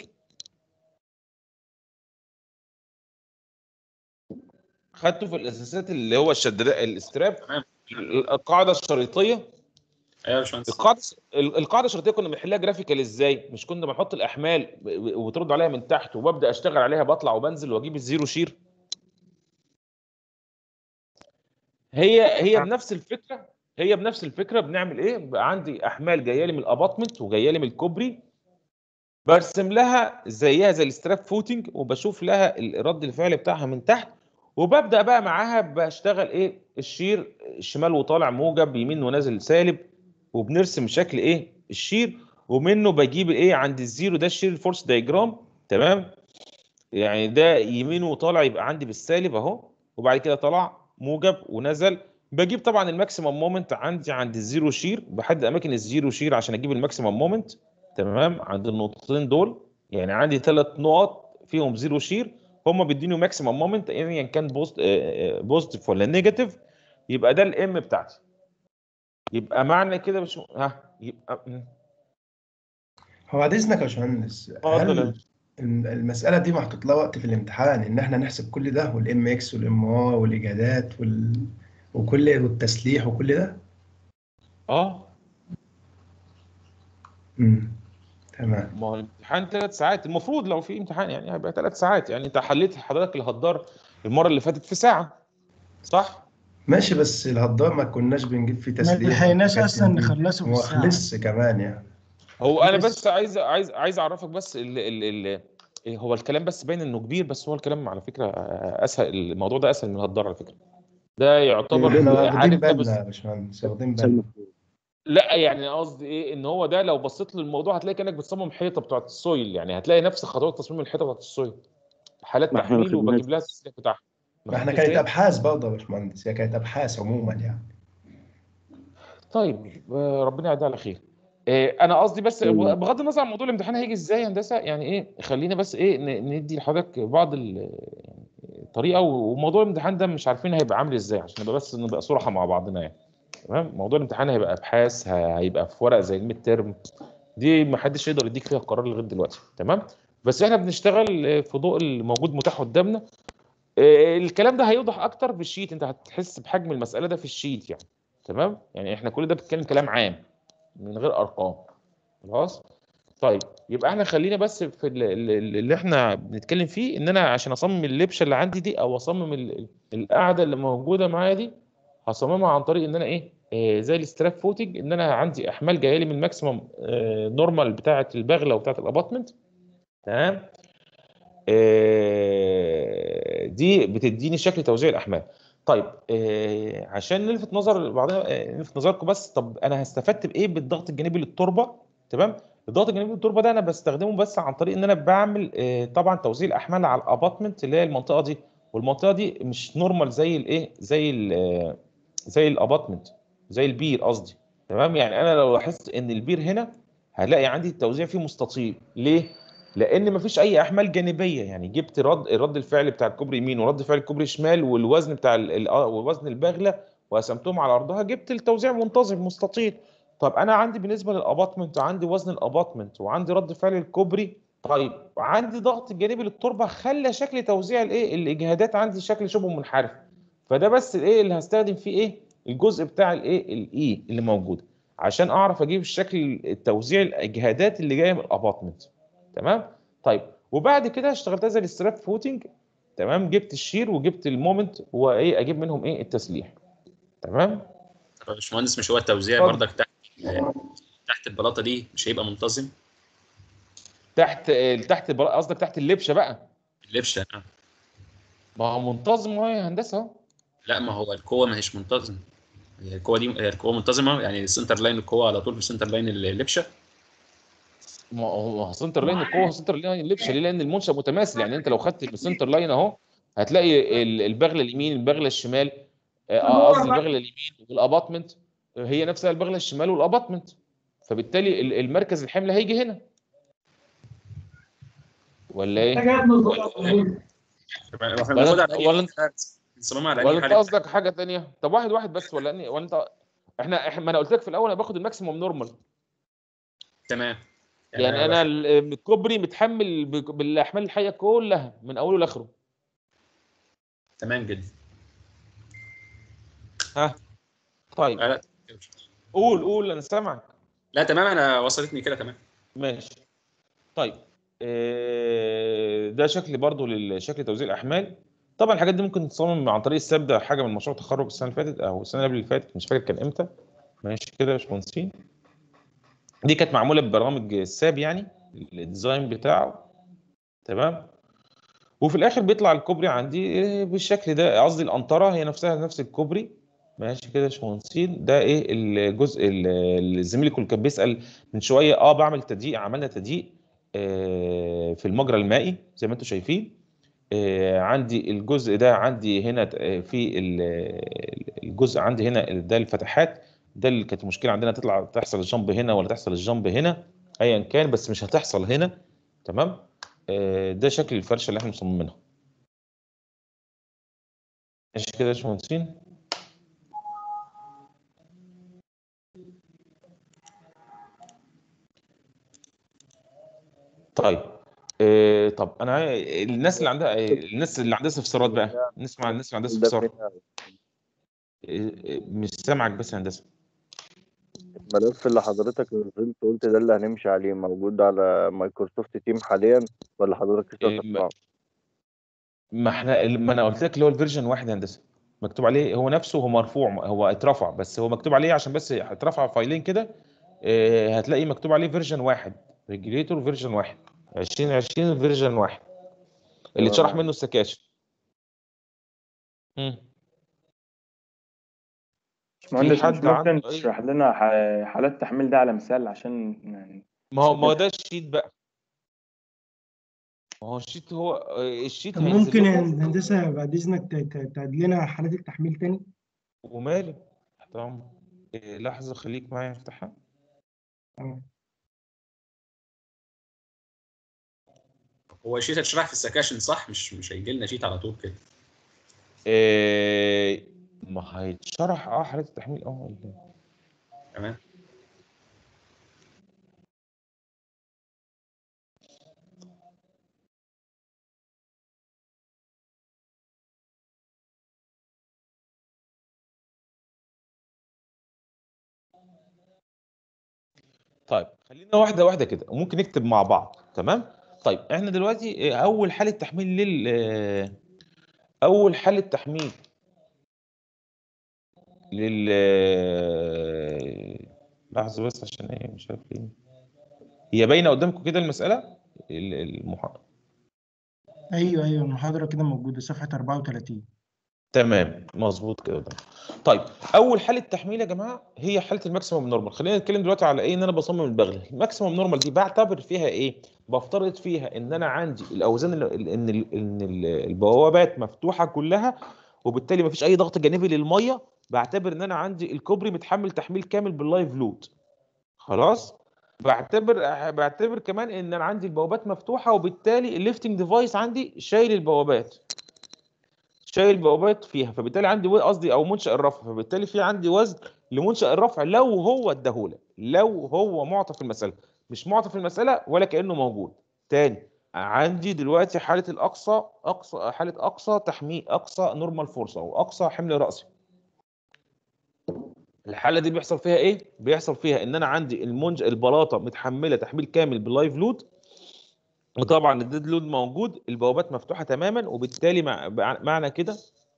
خدتوا في الاساسات اللي هو الشد الاستراب القاعده الشريطيه ايوه يا باشمهندس القاعده القاعده الشرطيه كنا بنحلها جرافيكال ازاي مش كنا بنحط الاحمال وترد عليها من تحت وببدا اشتغل عليها بطلع وبنزل واجيب الزيرو شير هي هي بنفس الفكره هي بنفس الفكره بنعمل ايه بقى عندي احمال جايه لي من الاباطمنت وجايه لي من الكوبري برسم لها زيها زي الاستراف فوتنج وبشوف لها رد الفعل بتاعها من تحت وببدا بقى معاها بشتغل ايه الشير شمال وطالع موجب يمين ونازل سالب وبنرسم شكل ايه الشير ومنه بجيب ايه عند الزيرو ده الشير الفورس دايجرام تمام يعني ده يمينه وطالع يبقى عندي بالسالب اهو وبعد كده طلع موجب ونزل بجيب طبعا الماكسيمم مومنت عندي عند الزيرو شير بحدد اماكن الزيرو شير عشان اجيب الماكسيمم مومنت تمام عند النقطتين دول يعني عندي ثلاث نقط فيهم زيرو شير هم بيديني ماكسيمم مومنت ايا كان بوست بوزيتيف ولا نيجاتيف يبقى ده الام بتاعتي يبقى معنى كده مش ها يبقى م. هو بعد اذنك يا باشمهندس اتفضل يا هل الم- المسألة دي محطوط لها وقت في الامتحان إن إحنا نحسب كل ده والإم إكس والإم واي والإجادات وال... وكل والتسليح وكل ده؟ اه امم تمام ما هو الامتحان ثلاث ساعات المفروض لو في امتحان يعني هيبقى ثلاث ساعات يعني انت حليت حضرتك الهدار المره اللي فاتت في ساعه صح؟ ماشي بس الهدار ما كناش بنجيب فيه ما تسليح لحقناش وحاجات اصلا من دي. نخلصه في هو الساعه خلص كمان يعني هو انا بس- بس عايز عايز عايز اعرفك بس ال ال ال إيه هو الكلام بس باين انه كبير بس هو الكلام على فكره اسهل الموضوع ده اسهل من الهدار على فكره ده يعتبر احنا واخدين عارف ده بالنا بس يا باشمهندس واخدين بالنا لا يعني قصدي ايه ان هو ده لو بصيت للموضوع هتلاقي كانك بتصمم حيطه بتاعت السويل يعني هتلاقي نفس خطوات تصميم الحيطه بتاعت السويل حالات ما احنا تحميل ما وبجيب لها التسليح بتاعها ما احنا خدتوش كانت ليه؟ ابحاث برضه يا باشمهندس هي كانت ابحاث عموما يعني طيب آه، ربنا يعدي على خير آه، انا قصدي بس بغض النظر عن موضوع الامتحان هيجي ازاي يا هندسه يعني ايه خلينا بس ايه ن- ندي لحضرتك بعض ال- الطريقه وموضوع الامتحان ده مش عارفين هيبقى عامل ازاي عشان نبقى بس نبقى صراحه مع بعضنا يعني تمام موضوع الامتحان هيبقى ابحاث ه- هيبقى في ورق زي الميد ترم دي ما حدش يقدر يديك فيها قرار لغايه دلوقتي تمام بس احنا بنشتغل آه، في ضوء الموجود متاح قدامنا آه، الكلام ده هيوضح اكتر في الشيت انت هتحس بحجم المساله ده في الشيت يعني تمام يعني احنا كل ده بنتكلم كلام عام من غير ارقام خلاص طيب يبقى احنا خلينا بس في ال- ال- ال- اللي احنا بنتكلم فيه ان انا عشان اصمم اللبشه اللي عندي دي او اصمم ال- ال- القاعده اللي موجوده معايا دي هصممها عن طريق ان انا ايه آه زي الاستراف فوتنج ان انا عندي احمال جايه لي من الماكسيمم آه نورمال بتاعه البغله وبتاعه الاباطمنت تمام آه دي بتديني شكل توزيع الاحمال طيب آه عشان نلفت نظر بعضنا آه نلفت نظركم بس طب انا استفدت بايه بالضغط الجانبي للتربه تمام الضغط الجانبي للتربه ده انا بستخدمه بس عن طريق ان انا بعمل آه طبعا توزيع الاحمال على الاباطمنت اللي هي المنطقه دي والمنطقه دي مش نورمال زي الايه زي ال آه، زي الاباطمنت زي البير قصدي تمام يعني انا لو لاحظت ان البير هنا هلاقي عندي التوزيع فيه مستطيل ليه لان مفيش اي احمال جانبيه يعني جبت رد رد الفعل بتاع الكوبري يمين ورد فعل الكوبري شمال والوزن بتاع ال- ال- آه، ووزن البغله وقسمتهم على ارضها جبت التوزيع منتظم مستطيل طب انا عندي بالنسبه للاباطمنت عندي وزن الاباطمنت وعندي رد فعل الكوبري طيب عندي ضغط جانبي للتربه خلى شكل توزيع الايه الاجهادات عندي شكل شبه منحرف فده بس الايه اللي هستخدم فيه ايه الجزء بتاع الايه الاي اللي موجود عشان اعرف اجيب الشكل التوزيع الاجهادات اللي جايه من الاباطمنت تمام طيب وبعد كده اشتغلتها زي الستراب فوتنج تمام جبت الشير وجبت المومنت وايه اجيب منهم ايه التسليح تمام طب يا باشمهندس مش هو التوزيع اتفضل. برضك تحت تحت البلاطه دي مش هيبقى منتظم تحت تحت البلا- قصدك تحت اللبشه بقى اللبشه آه. ما هو منتظم اهو يا هندسه اهو لا ما هو القوه ما هيش منتظم هي القوه دي هي القوه منتظمه يعني السنتر لاين القوه على طول في السنتر لاين اللبشه ما هو سنتر لاين القوه سنتر لاين اللبشه ليه لان المنشا متماثل يعني انت لو خدت السنتر لاين اهو هتلاقي ال- البغله اليمين البغله الشمال آه، قصدي البغله اليمين والاباطمنت هي نفسها البغله الشمال والاباطمنت فبالتالي ال- المركز الحمل هيجي هنا ولا ايه؟ احنا ولا بناخدها انت على ولا اي انت نصممها على ولا اي انت حاجه قصدك حاجه تانية طب واحد واحد بس ولا اني ولا انت احنا احنا ما انا قلت لك في الاول انا باخد الماكسيموم نورمال تمام يعني انا ال- الكوبري متحمل بك- بالاحمال الحيه كلها من اوله لاخره تمام جدا ها طيب لا قول قول انا سامعك لا تمام انا وصلتني كده تمام ماشي طيب آه، ده شكل برضو لشكل توزيع الاحمال طبعا الحاجات دي ممكن تصمم عن طريق الساب ده حاجه من مشروع التخرج السنه اللي فاتت او السنه اللي فاتت مش فاكر كان امتى ماشي كده يا باشمهندسين دي كانت معموله ببرامج الساب يعني الديزاين بتاعه تمام وفي الاخر بيطلع الكوبري عندي آه، بالشكل ده قصدي القنطره هي نفسها نفس الكوبري ماشي كده يا باشمهندسين ده ايه الجزء ال- الزميل اللي كان بيسال من شويه اه بعمل تضييق عملنا تضييق آه، في المجرى المائي زي ما انتم شايفين آه، عندي الجزء ده عندي هنا آه، في ال- الجزء عندي هنا ده الفتحات ده اللي كانت المشكله عندنا تطلع تحصل الجنب هنا ولا تحصل الجنب هنا ايا كان بس مش هتحصل هنا تمام آه، ده شكل الفرشه اللي احنا مصممينها ماشي كده يا باشمهندسين طيب آه، طب انا عاي- الناس اللي عندها آه، الناس اللي عندها استفسارات بقى نسمع الناس اللي عندها ده استفسار فين آه، آه، مش سامعك بس يا هندسه الملف اللي حضرتك نزلت قلت ده اللي هنمشي عليه موجود على مايكروسوفت تيم حاليا ولا حضرتك لسه آه، هتطبعه؟ ما احنا ما انا قلت لك اللي هو الفيرجن واحد يا هندسه مكتوب عليه هو نفسه هو مرفوع هو اترفع بس هو مكتوب عليه عشان بس اترفع فايلين كده آه، هتلاقي مكتوب عليه فيرجن واحد ريجليتور فيرجن واحد 2020 فيرجن واحد اللي اتشرح تمام. منه السكاشن مم. باشمهندس مش حد ممكن عنده أي- تشرح لنا ح- حالات التحميل ده على مثال عشان يعني ما هو ما هو ده الشيت بقى ما هو الشيت هو آه، الشيت طب هينزل ممكن يا لكم هندسه بعد اذنك ت- ت- تعيد لنا حالات التحميل تاني وماله تحت امرك آه، لحظه خليك معايا افتحها تمام هو الشيت هتشرح في السكاشن صح مش مش هيجي لنا شيت على طول كده آه، ما هيتشرح اه حالات التحميل اه ولا- تمام طيب خلينا واحده واحده كده وممكن نكتب مع بعض تمام طيب احنا دلوقتي آه، اول حاله تحميل لل آه، اول حاله تحميل لل آه، لحظه بس عشان ايه مش عارف ايه هي باينه قدامكم كده المساله ال- المح... ايوه ايوه المحاضره كده موجوده صفحه 34 تمام مظبوط كده ده. طيب اول حاله تحميل يا جماعه هي حاله الماكسيموم نورمال خلينا نتكلم دلوقتي على ايه ان انا بصمم البغل الماكسيموم نورمال دي بعتبر فيها ايه بفترض فيها ان انا عندي الاوزان ال- ال- ان ال- ان ال- البوابات مفتوحه كلها وبالتالي مفيش اي ضغط جانبي للميه بعتبر ان انا عندي الكوبري متحمل تحميل كامل باللايف لود خلاص بعتبر بعتبر كمان ان انا عندي البوابات مفتوحه وبالتالي الليفتنج ديفايس عندي شايل البوابات شايل بوابات فيها فبالتالي عندي و- قصدي او منشأ الرفع فبالتالي في عندي وزن لمنشأ الرفع لو هو اداهولك لو هو معطى في المسألة مش معطى في المسألة ولا كأنه موجود تاني عندي دلوقتي حالة الأقصى أقصى حالة أقصى تحميل أقصى نورمال فورس أو أقصى حمل رأسي الحالة دي بيحصل فيها إيه؟ بيحصل فيها إن أنا عندي المنج البلاطة متحملة تحميل كامل باللايف لود وطبعا الديد لود موجود البوابات مفتوحه تماما وبالتالي مع مع- معنى كده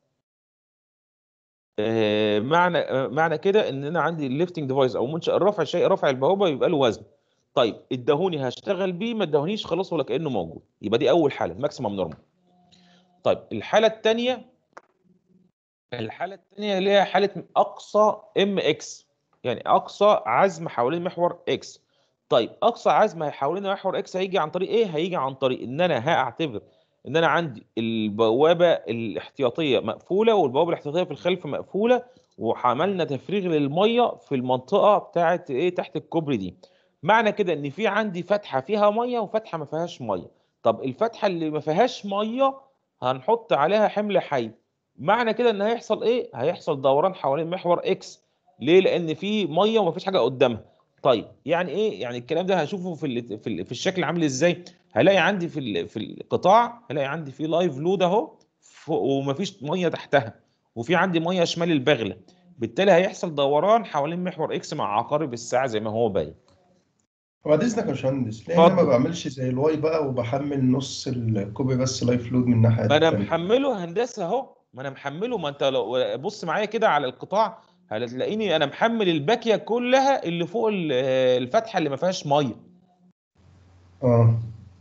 آه، معنى آه، معنى كده ان انا عندي الليفتنج ديفايس او منشأ الرفع شيء رفع البوابه يبقى له وزن طيب اداهوني هشتغل بيه ما اداهونيش خلاص ولا كانه موجود يبقى دي اول حاله ماكسيمم نورمال طيب الحاله الثانيه الحاله الثانيه اللي هي حاله اقصى ام اكس يعني اقصى عزم حوالين محور اكس طيب اقصى عزم حوالين محور اكس هيجي عن طريق ايه هيجي عن طريق ان انا هاعتبر ان انا عندي البوابه الاحتياطيه مقفوله والبوابه الاحتياطيه في الخلف مقفوله وعملنا تفريغ للميه في المنطقه بتاعه ايه تحت الكوبري دي معنى كده ان في عندي فتحه فيها ميه وفتحه ما فيهاش ميه طب الفتحه اللي ما فيهاش ميه هنحط عليها حمل حي معنى كده ان هيحصل ايه هيحصل دوران حوالين محور اكس ليه لان في ميه ومفيش حاجه قدامها طيب يعني ايه يعني الكلام ده هشوفه في ال في, ال في الشكل عامل ازاي هلاقي عندي في ال في القطاع هلاقي عندي في لايف لود اهو فوق- ومفيش ميه تحتها وفي عندي ميه شمال البغله بالتالي هيحصل دوران حوالين محور اكس مع عقارب الساعه زي ما هو باين بعد اذنك يا باشمهندس ليه انا ما اتفضل. بعملش زي الواي بقى وبحمل نص الكوبي بس لايف لود من الناحيه ما انا التانية محمله هندسه اهو ما انا محمله ما انت لو بص معايا كده على القطاع هتلاقيني انا محمل الباكيه كلها اللي فوق ال- الفتحه اللي ما فيهاش ميه اه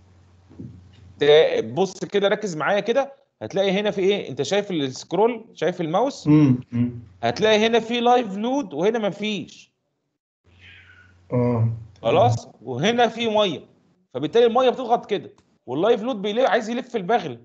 ت- بص كده ركز معايا كده هتلاقي هنا في ايه انت شايف السكرول شايف الماوس امم أمم. هتلاقي هنا في لايف لود وهنا ما فيش اه خلاص وهنا في ميه فبالتالي الميه بتضغط كده واللايف لود بيلف عايز يلف البغل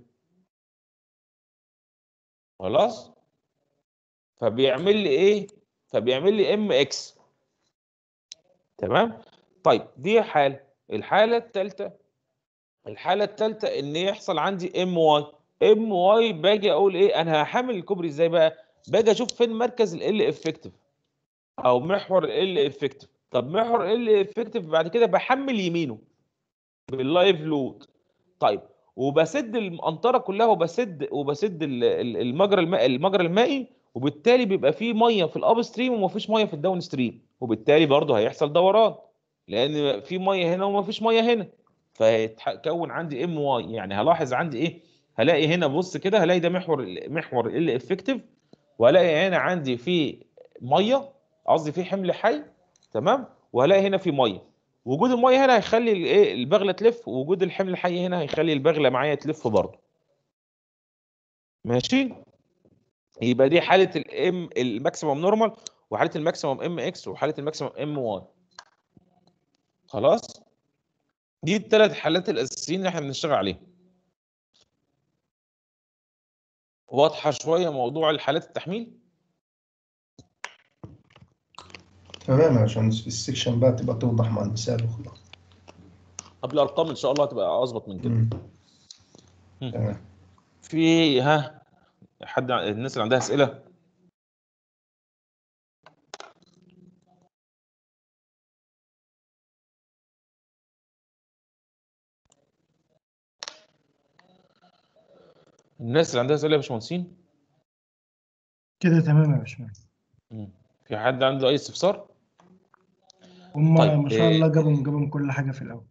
خلاص فبيعمل لي ايه فبيعمل لي ام اكس تمام طيب دي حاله الحاله الثالثه الحاله الثالثه ان يحصل عندي ام واي ام واي باجي اقول ايه انا هحمل الكوبري ازاي بقى باجي اشوف فين مركز ال افكتيف او محور ال افكتيف طب محور ال افكتيف بعد كده بحمل يمينه باللايف لود طيب وبسد القنطره كلها وبسد وبسد ال- ال- المجرى المائي المجرى المائي وبالتالي بيبقى فيه ميه في الاب ستريم ومفيش ميه في الداون ستريم وبالتالي برضه هيحصل دوران لان في ميه هنا ومفيش ميه هنا فهيتكون عندي ام واي يعني هلاحظ عندي ايه هلاقي هنا بص كده هلاقي ده محور محور ال افكتيف وهلاقي هنا عندي في ميه قصدي في حمل حي تمام وهلاقي هنا في ميه وجود الميه هنا هيخلي الايه البغله تلف ووجود الحمل الحي هنا هيخلي البغله معايا تلف برضه ماشي يبقى دي حاله الام الماكسيمم نورمال وحاله الماكسيمم ام اكس وحاله الماكسيمم ام واي خلاص دي الثلاث حالات الاساسيين اللي احنا بنشتغل عليهم واضحه شويه موضوع الحالات التحميل تمام يا باشمهندس في السكشن بقى تبقى توضح مع المثال وخلاص قبل الارقام ان شاء الله هتبقى اظبط من كده أمم. مم. تمام في ها حد الناس اللي عندها اسئله الناس اللي عندها اسئله يا باشمهندسين كده تمام يا باشمهندس مم. في حد عنده اي استفسار هم طيب، ما شاء إيه- الله جابوا جابوا كل حاجه في الاول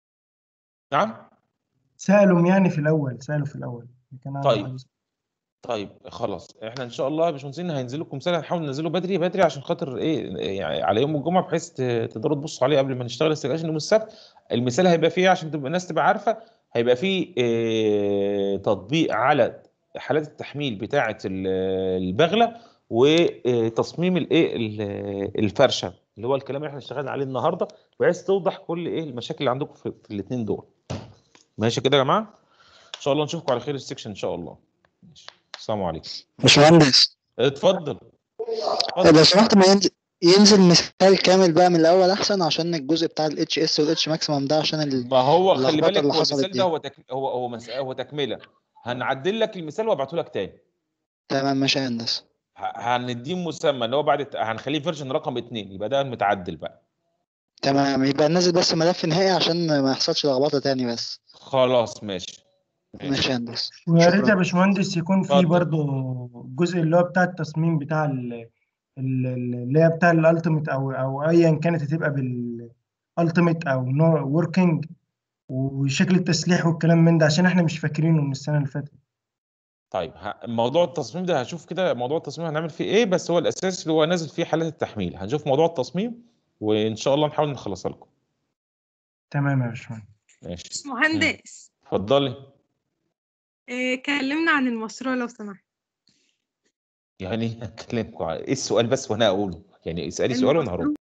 نعم سالوا يعني في الاول سالوا في الاول كان عنده طيب. حاجة. طيب خلاص احنا ان شاء الله يا باشمهندسين هينزل لكم مثال هنحاول ننزله بدري بدري عشان خاطر ايه يعني على يوم الجمعه بحيث ت- تقدروا تبصوا عليه قبل ما نشتغل استجابه يوم السبت المثال هيبقى فيه عشان تبقى الناس تبقى عارفه هيبقى فيه اه تطبيق على حالات التحميل بتاعه ال- البغله وتصميم الايه ال- الفرشه اللي هو الكلام اللي احنا اشتغلنا عليه النهارده بحيث توضح كل ايه المشاكل اللي عندكم في, في الاثنين دول ماشي كده يا جماعه ان شاء الله نشوفكم على خير السكشن ان شاء الله ماشي. السلام عليكم باشمهندس اتفضل لو سمحت ما ينزل ينزل مثال كامل بقى من الاول احسن عشان الجزء بتاع الاتش اس والاتش ماكسيمم ده عشان ال... ما هو خلي اللخبطة بالك اللي هو حصلت المثال دي. ده هو تك... هو هو مس... هو تكمله هنعدل لك المثال وابعته لك تاني تمام ماشي يا هندسه ه- هنديه مسمى اللي هو بعد الت- هنخليه فيرجن رقم اتنين يبقى ده المتعدل بقى تمام يبقى ننزل بس ملف نهائي عشان ما يحصلش لخبطه تاني بس خلاص ماشي ماشي يا هندسه ويا ريت يا شكرا باشمهندس يكون في اتفضل. برضه الجزء اللي هو بتاع التصميم بتاع ال- ال- ال- اللي هي بتاع الالتيميت او او ايا كانت هتبقى بالالتيميت او نوع وركينج وشكل التسليح والكلام من ده عشان احنا مش فاكرينه من السنه اللي فاتت طيب ه- موضوع التصميم ده هشوف كده موضوع التصميم هنعمل فيه ايه بس هو الاساس اللي هو نازل فيه حالات التحميل هنشوف موضوع التصميم وان شاء الله نحاول نخلصها لكم تمام يا باشمهندس ماشي مهندس اتفضلي إيه كلمنا عن المشروع لو سمحت يعني اكلمكم ايه السؤال بس وانا اقوله يعني اسالي سؤال وانا هرد